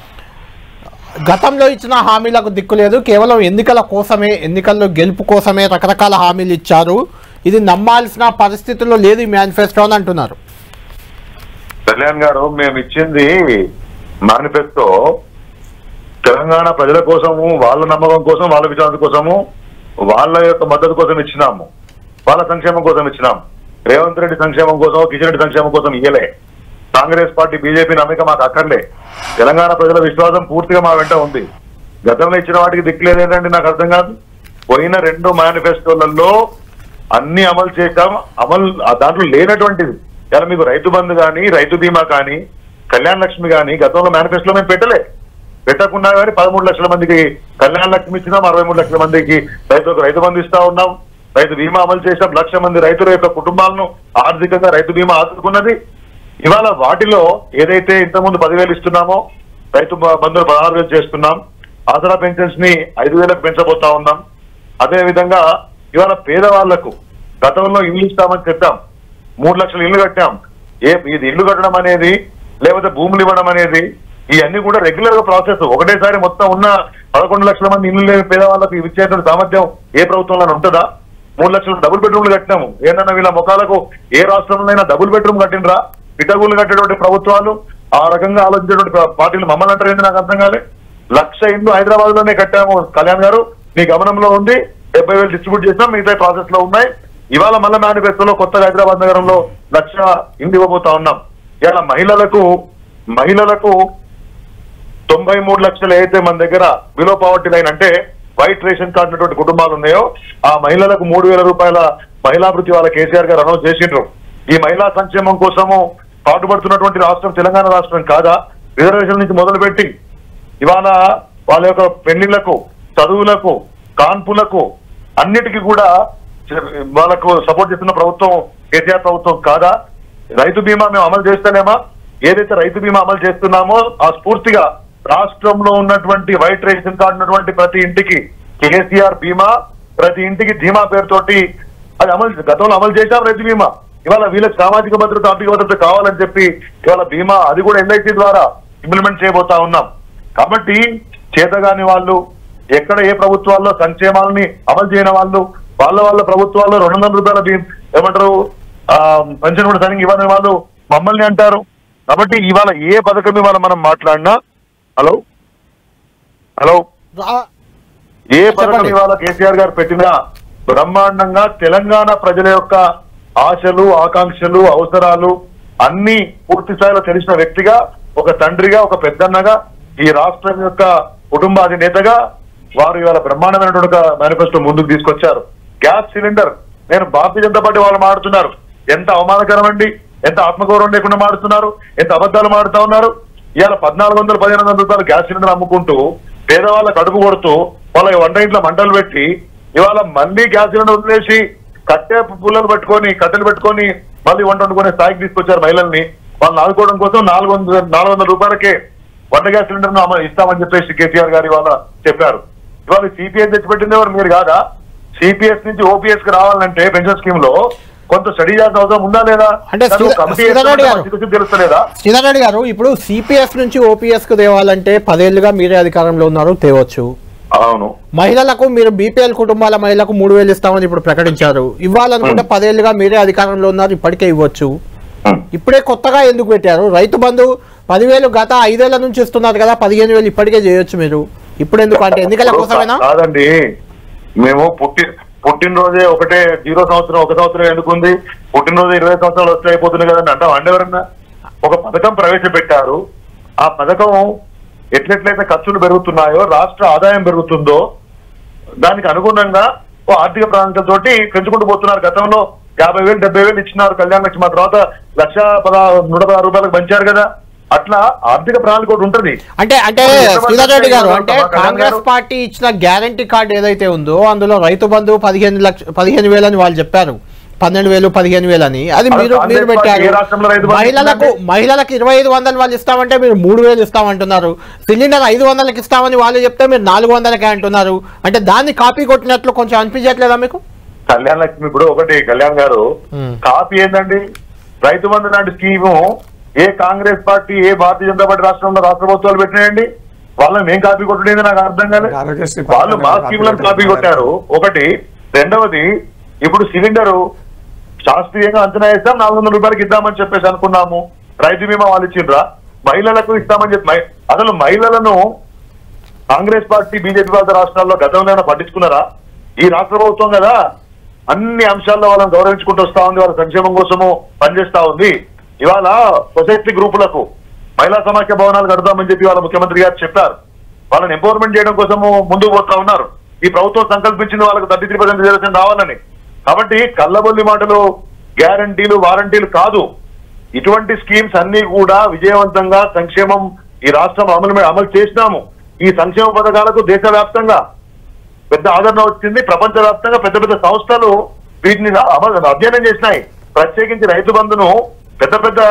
గతంలో ఇచ్చిన హామీలకు దిక్కు లేదు కేవలం ఎన్నికల కోసమే ఎన్నికల్లో గెలుపు కోసమే రకరకాల హామీలు ఇచ్చారు ఇది నమ్మాల్సిన పరిస్థితుల్లో లేదు ఈ మేనిఫెస్టో అని అంటున్నారు కళ్యాణ్ గారు మేము ఇచ్చింది మేనిఫెస్టో తెలంగాణ ప్రజల కోసము వాళ్ళ నమ్మకం కోసం వాళ్ళ విచారణ కోసము వాళ్ళ యొక్క మద్దతు కోసం ఇచ్చినాము వాళ్ళ సంక్షేమం కోసం ఇచ్చినాం రేవంత్ రెడ్డి సంక్షేమం కోసం కిషన్ రెడ్డి సంక్షేమం కోసం ఇయ్యలే కాంగ్రెస్ పార్టీ బీజేపీ నమ్మిక మాకు అక్కర్లే తెలంగాణ ప్రజల విశ్వాసం పూర్తిగా మా వెంట ఉంది గతంలో ఇచ్చిన వాటికి దిక్కులేదు ఏంటంటే నాకు అర్థం కాదు పోయిన రెండు మేనిఫెస్టోలలో అన్ని అమలు చేశాం అమలు ఆ దాంట్లో లేనటువంటిది ఇలా మీకు రైతు బంధు కానీ రైతు బీమా కానీ కళ్యాణ లక్ష్మి కానీ గతంలో మేనిఫెస్టోలో మేము పెట్టలే పెట్టకుండా కానీ పదమూడు లక్షల మందికి కళ్యాణ లక్ష్మి ఇచ్చినాం అరవై మూడు లక్షల మందికి రైతులకు రైతు బంధు ఇస్తా ఉన్నాం రైతు బీమా అమలు చేసాం లక్ష మంది రైతుల యొక్క కుటుంబాలను ఆర్థికంగా రైతు బీమా ఆదుకున్నది ఇవాళ వాటిలో ఏదైతే ఇంతకుముందు పదివేలు ఇస్తున్నామో రైతు బ- బంధువులు పదహారు వేలు చేస్తున్నాం ఆసరా పెన్షన్స్ ని ఐదు వేలకు పెంచబోతా ఉన్నాం అదే విధంగా ఇవాళ పేదవాళ్లకు గతంలో ఇల్లు ఇస్తామని చెప్పాం మూడు లక్షల ఇల్లు కట్టాం ఏ ఇది ఇల్లు కట్టడం అనేది లేకపోతే భూములు ఇవ్వడం అనేది ఇవన్నీ కూడా రెగ్యులర్ గా ప్రాసెస్ ఒకటేసారి మొత్తం ఉన్న పదకొండు లక్షల మంది ఇల్లు లేని పేదవాళ్ళకు ఇచ్చేటువంటి సామర్థ్యం ఏ ప్రభుత్వంలో ఉంటుందా మూడు లక్షలు డబుల్ బెడ్రూమ్లు కట్టినాము ఏంటన్నా వీళ్ళ ముఖాలకు ఏ రాష్ట్రంలోనైనా డబుల్ బెడ్రూమ్ కట్టినరా పిటగులు కట్టేటువంటి ప్రభుత్వాలు ఆ రకంగా ఆలోచించేటువంటి పా- పార్టీలు మమ్మల్ని అంటారు ఏంటి నాకు అర్థం కాలే లక్ష ఇండ్లు హైదరాబాద్ లోనే కట్టాము కళ్యాణ్ గారు మీ గమనంలో ఉంది డెబ్బై వేలు డిస్ట్రిబ్యూట్ చేసాం మిగతా ప్రాసెస్ లో ఉన్నాయి ఇవాళ మళ్ళా మేనిఫెస్టోలో కొత్తగా హైదరాబాద్ నగరంలో లక్ష ఇండ్లు ఇవ్వబోతా ఉన్నాం ఇవాళ మహిళలకు మహిళలకు తొంభై మూడు లక్షలు అయితే మన దగ్గర బిలో పావర్టీ లైన్ అంటే వైట్ రేషన్ కార్డు ఉన్నటువంటి కుటుంబాలు ఉన్నాయో ఆ మహిళలకు మూడు వేల రూపాయల మహిళాభృతి వాళ్ళ కేసీఆర్ గారు అనౌన్స్ చేసిండ్రు ఈ మహిళా సంక్షేమం కోసము పాటుపడుతున్నటువంటి రాష్ట్రం తెలంగాణ రాష్ట్రం కాదా రిజర్వేషన్ నుంచి మొదలుపెట్టి ఇవాళ వాళ్ళ యొక్క పెళ్లిళ్లకు చదువులకు కాన్పులకు అన్నిటికీ కూడా వాళ్ళకు సపోర్ట్ చేస్తున్న ప్రభుత్వం కేసీఆర్ ప్రభుత్వం కాదా రైతు బీమా మేము అమలు చేస్తలేమా ఏదైతే రైతు బీమా అమలు చేస్తున్నామో ఆ స్ఫూర్తిగా రాష్ట్రంలో ఉన్నటువంటి వైట్ రేషన్ కార్డు ఉన్నటువంటి ప్రతి ఇంటికి కేసీఆర్ బీమా ప్రతి ఇంటికి ధీమా పేరుతోటి అది అమలు గతంలో అమలు చేశాం రైతు బీమా ఇవాళ వీళ్ళకి సామాజిక భద్రత ఆర్థిక భద్రత కావాలని చెప్పి ఇవాళ బీమా అది కూడా ఎల్ఐసి ద్వారా ఇంప్లిమెంట్ చేయబోతా ఉన్నాం కాబట్టి చేతగాని వాళ్ళు ఎక్కడ ఏ ప్రభుత్వాల్లో సంక్షేమాలని అమలు చేయని వాళ్ళు వాళ్ళ వాళ్ళ ప్రభుత్వాల్లో రెండు వందల రూపాయల బీ- ఏమంటారు ఆ, పెన్షన్ కూడా సరిగ్గా ఇవ్వని వాళ్ళు మమ్మల్ని అంటారు కాబట్టి ఇవాళ ఏ పథకం ఇవాళ మనం మాట్లాడినా హలో హలో రా- ఏ పథకం చెప్పండి. ఇవాళ కేసీఆర్ గారు పెట్టినా బ్రహ్మాండంగా తెలంగాణ ప్రజల యొక్క ఆశలు ఆకాంక్షలు అవసరాలు అన్ని పూర్తి స్థాయిలో తెలిసిన వ్యక్తిగా ఒక తండ్రిగా ఒక పెద్దన్నగా ఈ రాష్ట్రం యొక్క కుటుంబాధినేతగా వారు ఇవాళ బ్రహ్మాండమైనటువంటి ఒక మేనిఫెస్టో ముందుకు తీసుకొచ్చారు గ్యాస్ సిలిండర్ నేను భారతీయ జనతా పార్టీ వాళ్ళు మాడుతున్నారు ఎంత అవమానకరం అండి ఎంత ఆత్మగౌరవం లేకుండా మాడుతున్నారు ఎంత అబద్ధాలు మాడుతా ఉన్నారు ఇవాళ పద్నాలుగు వందలు పదిహేను వందల రూపాయలు గ్యాస్ సిలిండర్ అమ్ముకుంటూ పేదవాళ్ళ కడుపు కొడుతూ వాళ్ళ వంట ఇంట్లో మంటలు పెట్టి ఇవాళ మళ్ళీ గ్యాస్ సిలిండర్ వదిలేసి కట్టె పుల్లలు పెట్టుకొని కట్టెలు పెట్టుకొని మళ్ళీ వంట వండుకునే స్థాయికి తీసుకొచ్చారు మహిళల్ని వాళ్ళని ఆదుకోవడం కోసం నాలుగు వందల నాలుగు వందల రూపాయలకే వంట గ్యాస్ సిలిండర్ ను అమ- ఇస్తామని చెప్పేసి కేసీఆర్ గారు ఇవాళ చెప్పారు ఇవాళ సిపిఎస్ తెచ్చిపెట్టింది ఎవరు మీరు కాదా సిపిఎస్ నుంచి ఓపీఎస్ కి రావాలంటే పెన్షన్ స్కీమ్ లో కొంత స్టడీ చేయాల్సిన అవసరం ఉందా లేదా అంటే దానికి శ్రీధర్- కమిటీ శ్రీధర్ రెడ్డి వేస్తే గారు. మనకు సిగ్గు తెలుస్తలేదా శ్రీధర్ రెడ్డి గారు ఇప్పుడు సిపిఎస్ నుంచి ఓపీఎస్ కు తేవాలంటే పదేళ్లుగా మీరే అధికారంలో ఉన్నారు తేవచ్చు అవును మహిళలకు మీరు బీపీఎల్ కుటుంబాల మహిళలకు మూడు వేలు ఇస్తామని ఇప్పుడు ప్రకటించారు ఇవ్వాలనుకుంటే పదేళ్లుగా మీరే అధికారంలో ఉన్నారు ఇప్పటికే ఇవ్వచ్చు హ్మ్. ఇప్పుడే కొత్తగా ఎందుకు పెట్టారు రైతు బంధు పదివేలు గత ఐదేళ్ల నుంచి ఇస్తున్నారు కదా పదిహేను వేలు ఇప్పటికే చేయొచ్చు మీరు ఇప్పుడు ఎందుకు అంటే ఎన్నికల కోసమేనా కాదండి మేము పుట్టి పుట్టినరోజే ఒకటే జీరో సంవత్సరం ఒక సంవత్సరం ఎందుకుంది పుట్టినరోజు ఇరవై సంవత్సరాలు వస్తే అయిపోతుంది కదండి అంటాం అంటే ఎవరన్నా ఒక పథకం ప్రవేశపెట్టారు ఆ పథకం ఎట్లెట్లయితే ఖర్చులు పెరుగుతున్నాయో రాష్ట్ర ఆదాయం పెరుగుతుందో దానికి అనుగుణంగా ఓ ఆర్థిక ప్రణాళికతోటి పెంచుకుంటూ పోతున్నారు గతంలో యాభై వేలు డెబ్బై వేలు ఇచ్చినారు కళ్యాణ లక్ష్మి ఆ తర్వాత లక్ష పద నూట పదహారు రూపాయలకు పెంచారు కదా అట్లా ఆర్థిక ప్రణాళిక ఒకటి ఉంటుంది అంటే అంటే ఎంతమంది శ్రీధర్ రెడ్డి గారు రైతులు అంటే ఉన్నారు? కాంగ్రెస్ గారు? పార్టీ ఇచ్చిన గ్యారంటీ కార్డు ఏదైతే ఉందో అందులో రైతు బంధు పదిహేను లక్ష పదిహేను వేలు అని వాళ్ళు చెప్పారు పన్నెండు వేలు పదిహేను వేలు అని అది అది మీరు కాంగ్రెస్ మీరు పార్టీ పెట్టారు ఏ రాష్ట్రంలో రైతు బంధు మహిళలకు ఇస్తుందండి? మహిళలకు ఇరవై ఐదు వందలు వాళ్ళు ఇస్తామంటే మీరు మూడు వేలు ఇస్తామంటున్నారు సిలిండర్ ఐదు వందలకి ఇస్తామని వాళ్ళు చెప్తే మీరు నాలుగు వందలకే అంటున్నారు అంటే దాన్ని కాపీ కొట్టినట్లు కొంచెం అనిపించట్లేదా మీకు కళ్యాణ్ లక్ష్మి ఇప్పుడు ఒకటి కళ్యాణ్ గారు మ్మ్. కాపీ ఏంటండి రైతు బంధు లాంటి స్కీము ఏ కాంగ్రెస్ పార్టీ ఏ భారతీయ జనతా పార్టీ రాష్ట్రంలో రాష్ట్ర ప్రభుత్వాలు పెట్టినాయండి వాళ్ళని మేం కాపీ కొట్టలేదు నాకు అర్థం కాలేదు ఆరోగ్యశ్రీ వాళ్ళు మా పథకాన్ని స్కీములను కాపీ కాపీ కొట్టారు ఒకటి రెండవది ఇప్పుడు సిలిండరు శాస్త్రీయంగా అంచనా వేస్తాం నాలుగు వందల రూపాయలకి ఇద్దామని చెప్పేసి అనుకున్నాము రైతు బీమా వాళ్ళు ఇచ్చిండ్రా మహిళలకు ఇస్తామని చెప్పి మహి- అసలు మహిళలను కాంగ్రెస్ పార్టీ బీజేపీ పాలిత రాష్ట్రాల్లో గతంలో పట్టించుకున్నారా ఈ రాష్ట్ర ప్రభుత్వం కదా అన్ని అంశాల్లో వాళ్ళని గౌరవించుకుంటూ వస్తా ఉంది వాళ్ళ సంక్షేమం కోసము పనిచేస్తా ఉంది ఇవాళ సొసైటీ గ్రూపులకు మహిళా సమాఖ్య భవనాలు కడదామని చెప్పి వాళ్ళ ముఖ్యమంత్రి గారు చెప్పారు వాళ్ళని ఎంపవర్మెంట్ చేయడం కోసము ముందుకు పోతా ఉన్నారు ఈ ప్రభుత్వం సంకల్పించింది వాళ్ళకు థర్టీ త్రీ పర్సెంట్ రిజర్వేషన్ రావాలని కాబట్టి కళ్ళబొల్లి మాటలు గ్యారంటీలు వారంటీలు కాదు ఇటువంటి స్కీమ్స్ అన్ని కూడా విజయవంతంగా సంక్షేమం ఈ రాష్ట్రం అమలు అమలు చేసినాము ఈ సంక్షేమ పథకాలకు దేశవ్యాప్తంగా పెద్ద ఆదరణ వచ్చింది ప్రపంచ వ్యాప్తంగా పెద్ద పెద్ద సంస్థలు వీటిని అమలు అధ్యయనం చేసినాయి ప్రత్యేకించి రైతు బంధును పెద్ద పెద్ద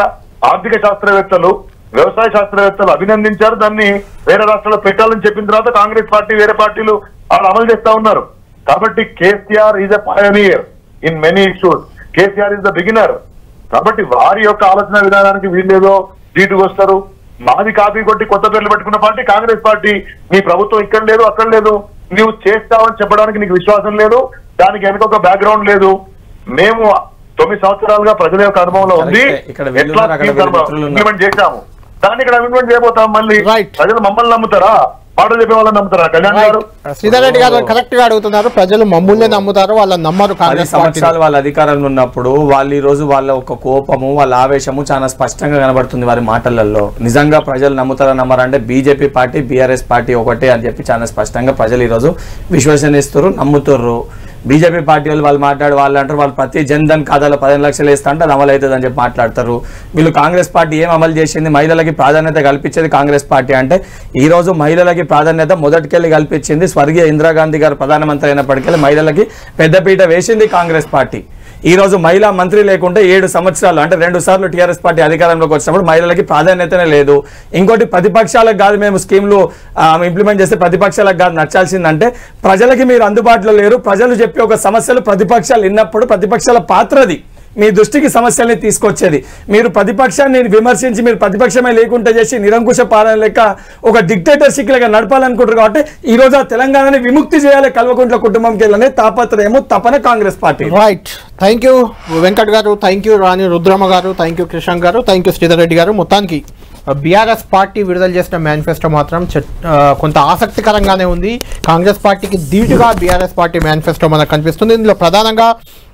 ఆర్థిక శాస్త్రవేత్తలు వ్యవసాయ శాస్త్రవేత్తలు అభినందించారు దాన్ని వేరే రాష్ట్రాల్లో పెట్టాలని చెప్పిన తర్వాత కాంగ్రెస్ పార్టీ వేరే పార్టీలు వాళ్ళు అమలు చేస్తా ఉన్నారు కాబట్టి KCR is a pioneer in many issues KCR is the beginner కాబట్టి వారి యొక్క ఆలోచన విధానానికి వీళ్ళేదో సీటుకు వస్తారు మాది కాపీ కొట్టి కొత్త పేర్లు పెట్టుకున్న పార్టీ కాంగ్రెస్ పార్టీ నీ ప్రభుత్వం ఇక్కడ లేదు అక్కడ లేదు నువ్వు చేస్తావని చెప్పడానికి నీకు విశ్వాసం లేదు దానికి వెనక ఒక బ్యాక్గ్రౌండ్ లేదు మేము తొమ్మిది సంవత్సరాలుగా ప్రజల యొక్క అనుభవంలో ఉంది కరెక్టే. ఇక్కడ వీళ్ళు ఎట్లా ఉన్నారు, అక్కడ వీళ్ళు మిత్రులు ఉన్నారు. ఇంప్లిమెంట్ చేశాము దాన్ని ఇక్కడ ఇంప్లిమెంట్ చేయబోతాం మళ్ళీ Right. ప్రజలు మమ్మల్ని నమ్ముతారా పాటలు చెప్పే వాళ్ళని నమ్ముతారా కళ్యాణ్ గారు శ్రీధర్ రెడ్డి గారు కరెక్ట్ గా అడుగుతున్నారు ప్రజలు మమ్మల్నే నమ్ముతారు వాళ్ళని నమ్మరు పది కాంగ్రెస్ పార్టీ సంవత్సరాలు వాళ్ళ అధికారంలో ఉన్నప్పుడు వాళ్ళు ఈ రోజు వాళ్ళ ఒక కోపము వాళ్ళ ఆవేశము చాలా స్పష్టంగా కనబడుతుంది వారి మాటలలో నిజంగా ప్రజలు నమ్ముతారా నమ్మరా అంటే బీజేపీ పార్టీ బీఆర్ఎస్ పార్టీ ఒకటే అని చెప్పి చాలా స్పష్టంగా ప్రజలు ఈరోజు విశ్వసనిస్తారు నమ్ముతారు బీజేపీ పార్టీ వాళ్ళు వాళ్ళు మాట్లాడు వాళ్ళు అంటారు వాళ్ళు ప్రతి జన్ ధన్ ఖాతాలో పదిహేను లక్షలు వేస్తా అంటే అది అమలు అవుతుంది అని చెప్పి మాట్లాడతారు వీళ్ళు కాంగ్రెస్ పార్టీ ఏం అమలు చేసింది మహిళలకి ప్రాధాన్యత కల్పించేది కాంగ్రెస్ పార్టీ అంటే ఈ రోజు మహిళలకి ప్రాధాన్యత మొదటికెళ్ళి కల్పించింది స్వర్గీయ ఇందిరాగాంధీ గారు ప్రధానమంత్రి అయినప్పటికీ మహిళలకి పెద్దపీట వేసింది కాంగ్రెస్ పార్టీ ఈ రోజు మహిళా మంత్రి లేకుంటే ఏడు సంవత్సరాలు అంటే రెండు సార్లు టీఆర్ఎస్ పార్టీ అధికారంలోకి వచ్చినప్పుడు మహిళలకి ప్రాధాన్యతనే లేదు ఇంకోటి ప్రతిపక్షాలకు కాదు మేము స్కీమ్లు ఇంప్లిమెంట్ చేస్తే ప్రతిపక్షాలకు కాదు నచ్చాల్సిందంటే ప్రజలకి మీరు అందుబాటులో లేరు ప్రజలు చెప్పే ఒక సమస్యలు ప్రతిపక్షాలు విన్నప్పుడు ప్రతిపక్షాల పాత్రది మీ దృష్టికి సమస్యల్ని తీసుకొచ్చేది మీరు ప్రతిపక్షాన్ని విమర్శించి మీరు ప్రతిపక్షమే లేకుండా చేసి నిరంకుశ పాలన లెక్క ఒక డిక్టేటర్షిప్ లాగా నడపాలనుకుంటారు కాబట్టి ఈ రోజు ఆ తెలంగాణని విముక్తి చేయాలి కల్వకుంట్ల కుటుంబంకి వెళ్ళనే తాపత్రయము తపన Congress party right thank you Venkat garu thank you Rani Rudrama గారు థ్యాంక్ యూ కృష్ణ గారు థ్యాంక్ యూ శ్రీధర్ రెడ్డి గారు మొత్తానికి బీఆర్ఎస్ పార్టీ విడుదల చేసిన మేనిఫెస్టో మాత్రం చట్- ఆ, కొంత ఆసక్తికరంగానే ఉంది కాంగ్రెస్ పార్టీకి ధీటుగా బీఆర్ఎస్ పార్టీ మేనిఫెస్టో మనకు కనిపిస్తుంది ఇందులో ప్రధానంగా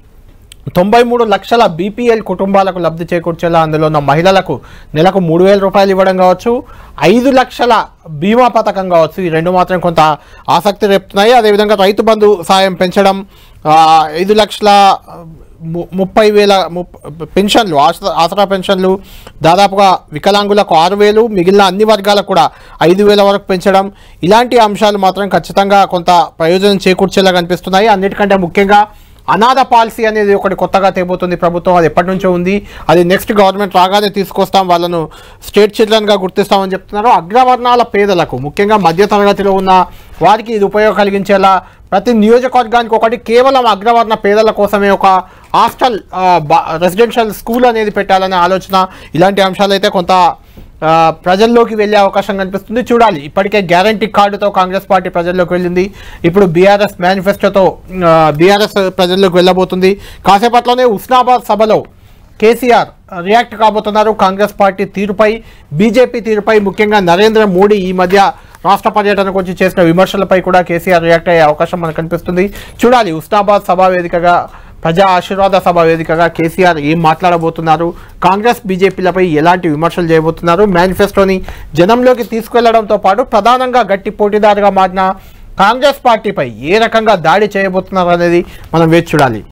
తొంభై మూడు లక్షల బీపీఎల్ కుటుంబాలకు లబ్ధి చేకూర్చేలా అందులో ఉన్న మహిళలకు నెలకు మూడు వేల రూపాయలు ఇవ్వడం కావచ్చు ఐదు లక్షల బీమా పథకం కావచ్చు ఈ రెండు మాత్రం కొంత ఆసక్తి రేపుతున్నాయి అదేవిధంగా రైతు బంధు సాయం పెంచడం ఆ, ఐదు లక్షల ము- ముప్పై వేల ముప్- పెన్షన్లు ఆసరా ఆసరా పెన్షన్లు దాదాపుగా వికలాంగులకు ఆరు వేలు మిగిలిన అన్ని వర్గాలకు కూడా ఐదు వేల వరకు పెంచడం ఇలాంటి అంశాలు మాత్రం ఖచ్చితంగా కొంత ప్రయోజనం చేకూర్చేలా కనిపిస్తున్నాయి అన్నిటికంటే ముఖ్యంగా అనాథ పాలసీ అనేది ఒకటి కొత్తగా తేబోతుంది ప్రభుత్వం అది ఎప్పటి నుంచో ఉంది అది నెక్స్ట్ గవర్నమెంట్ రాగానే తీసుకొస్తాం వాళ్ళను స్టేట్ చిల్డ్రన్గా గుర్తిస్తామని చెప్తున్నారు అగ్రవర్ణాల పేదలకు ముఖ్యంగా మధ్యతరగతిలో ఉన్న వారికి ఇది ఉపయోగం కలిగించేలా ప్రతి నియోజకవర్గానికి ఒకటి కేవలం అగ్రవర్ణ పేదల కోసమే ఒక హాస్టల్ ఆ, బా- రెసిడెన్షియల్ స్కూల్ అనేది పెట్టాలనే ఆలోచన ఇలాంటి అంశాలు అయితే కొంత ఆ, ప్రజల్లోకి వెళ్ళే అవకాశం కనిపిస్తుంది చూడాలి ఇప్పటికే గ్యారంటీ కార్డుతో కాంగ్రెస్ పార్టీ ప్రజల్లోకి వెళ్ళింది ఇప్పుడు బీఆర్ఎస్ మేనిఫెస్టోతో బీఆర్ఎస్ ప్రజల్లోకి వెళ్ళబోతుంది కాసేపట్లోనే ఉస్నాబాద్ సభలో కేసీఆర్ రియాక్ట్ కాబోతున్నారు కాంగ్రెస్ పార్టీ తీరుపై బీజేపీ తీరుపై ముఖ్యంగా నరేంద్ర మోడీ ఈ మధ్య రాష్ట్ర పర్యటనకు వచ్చి చేసిన విమర్శలపై కూడా కేసీఆర్ రియాక్ట్ అయ్యే అవకాశం మనకు కనిపిస్తుంది చూడాలి ఉస్నాబాద్ సభా వేదికగా ప్రజా ఆశీర్వాద సభ వేదికగా కేసీఆర్ ఏం మాట్లాడబోతున్నారు కాంగ్రెస్ బీజేపీలపై ఎలాంటి విమర్శలు చేయబోతున్నారు మేనిఫెస్టోని జనంలోకి తీసుకెళ్లడంతో పాటు ప్రధానంగా గట్టి పోటీదారుగా మారిన కాంగ్రెస్ పార్టీపై ఏ రకంగా దాడి చేయబోతున్నారు అనేది మనం వేచి చూడాలి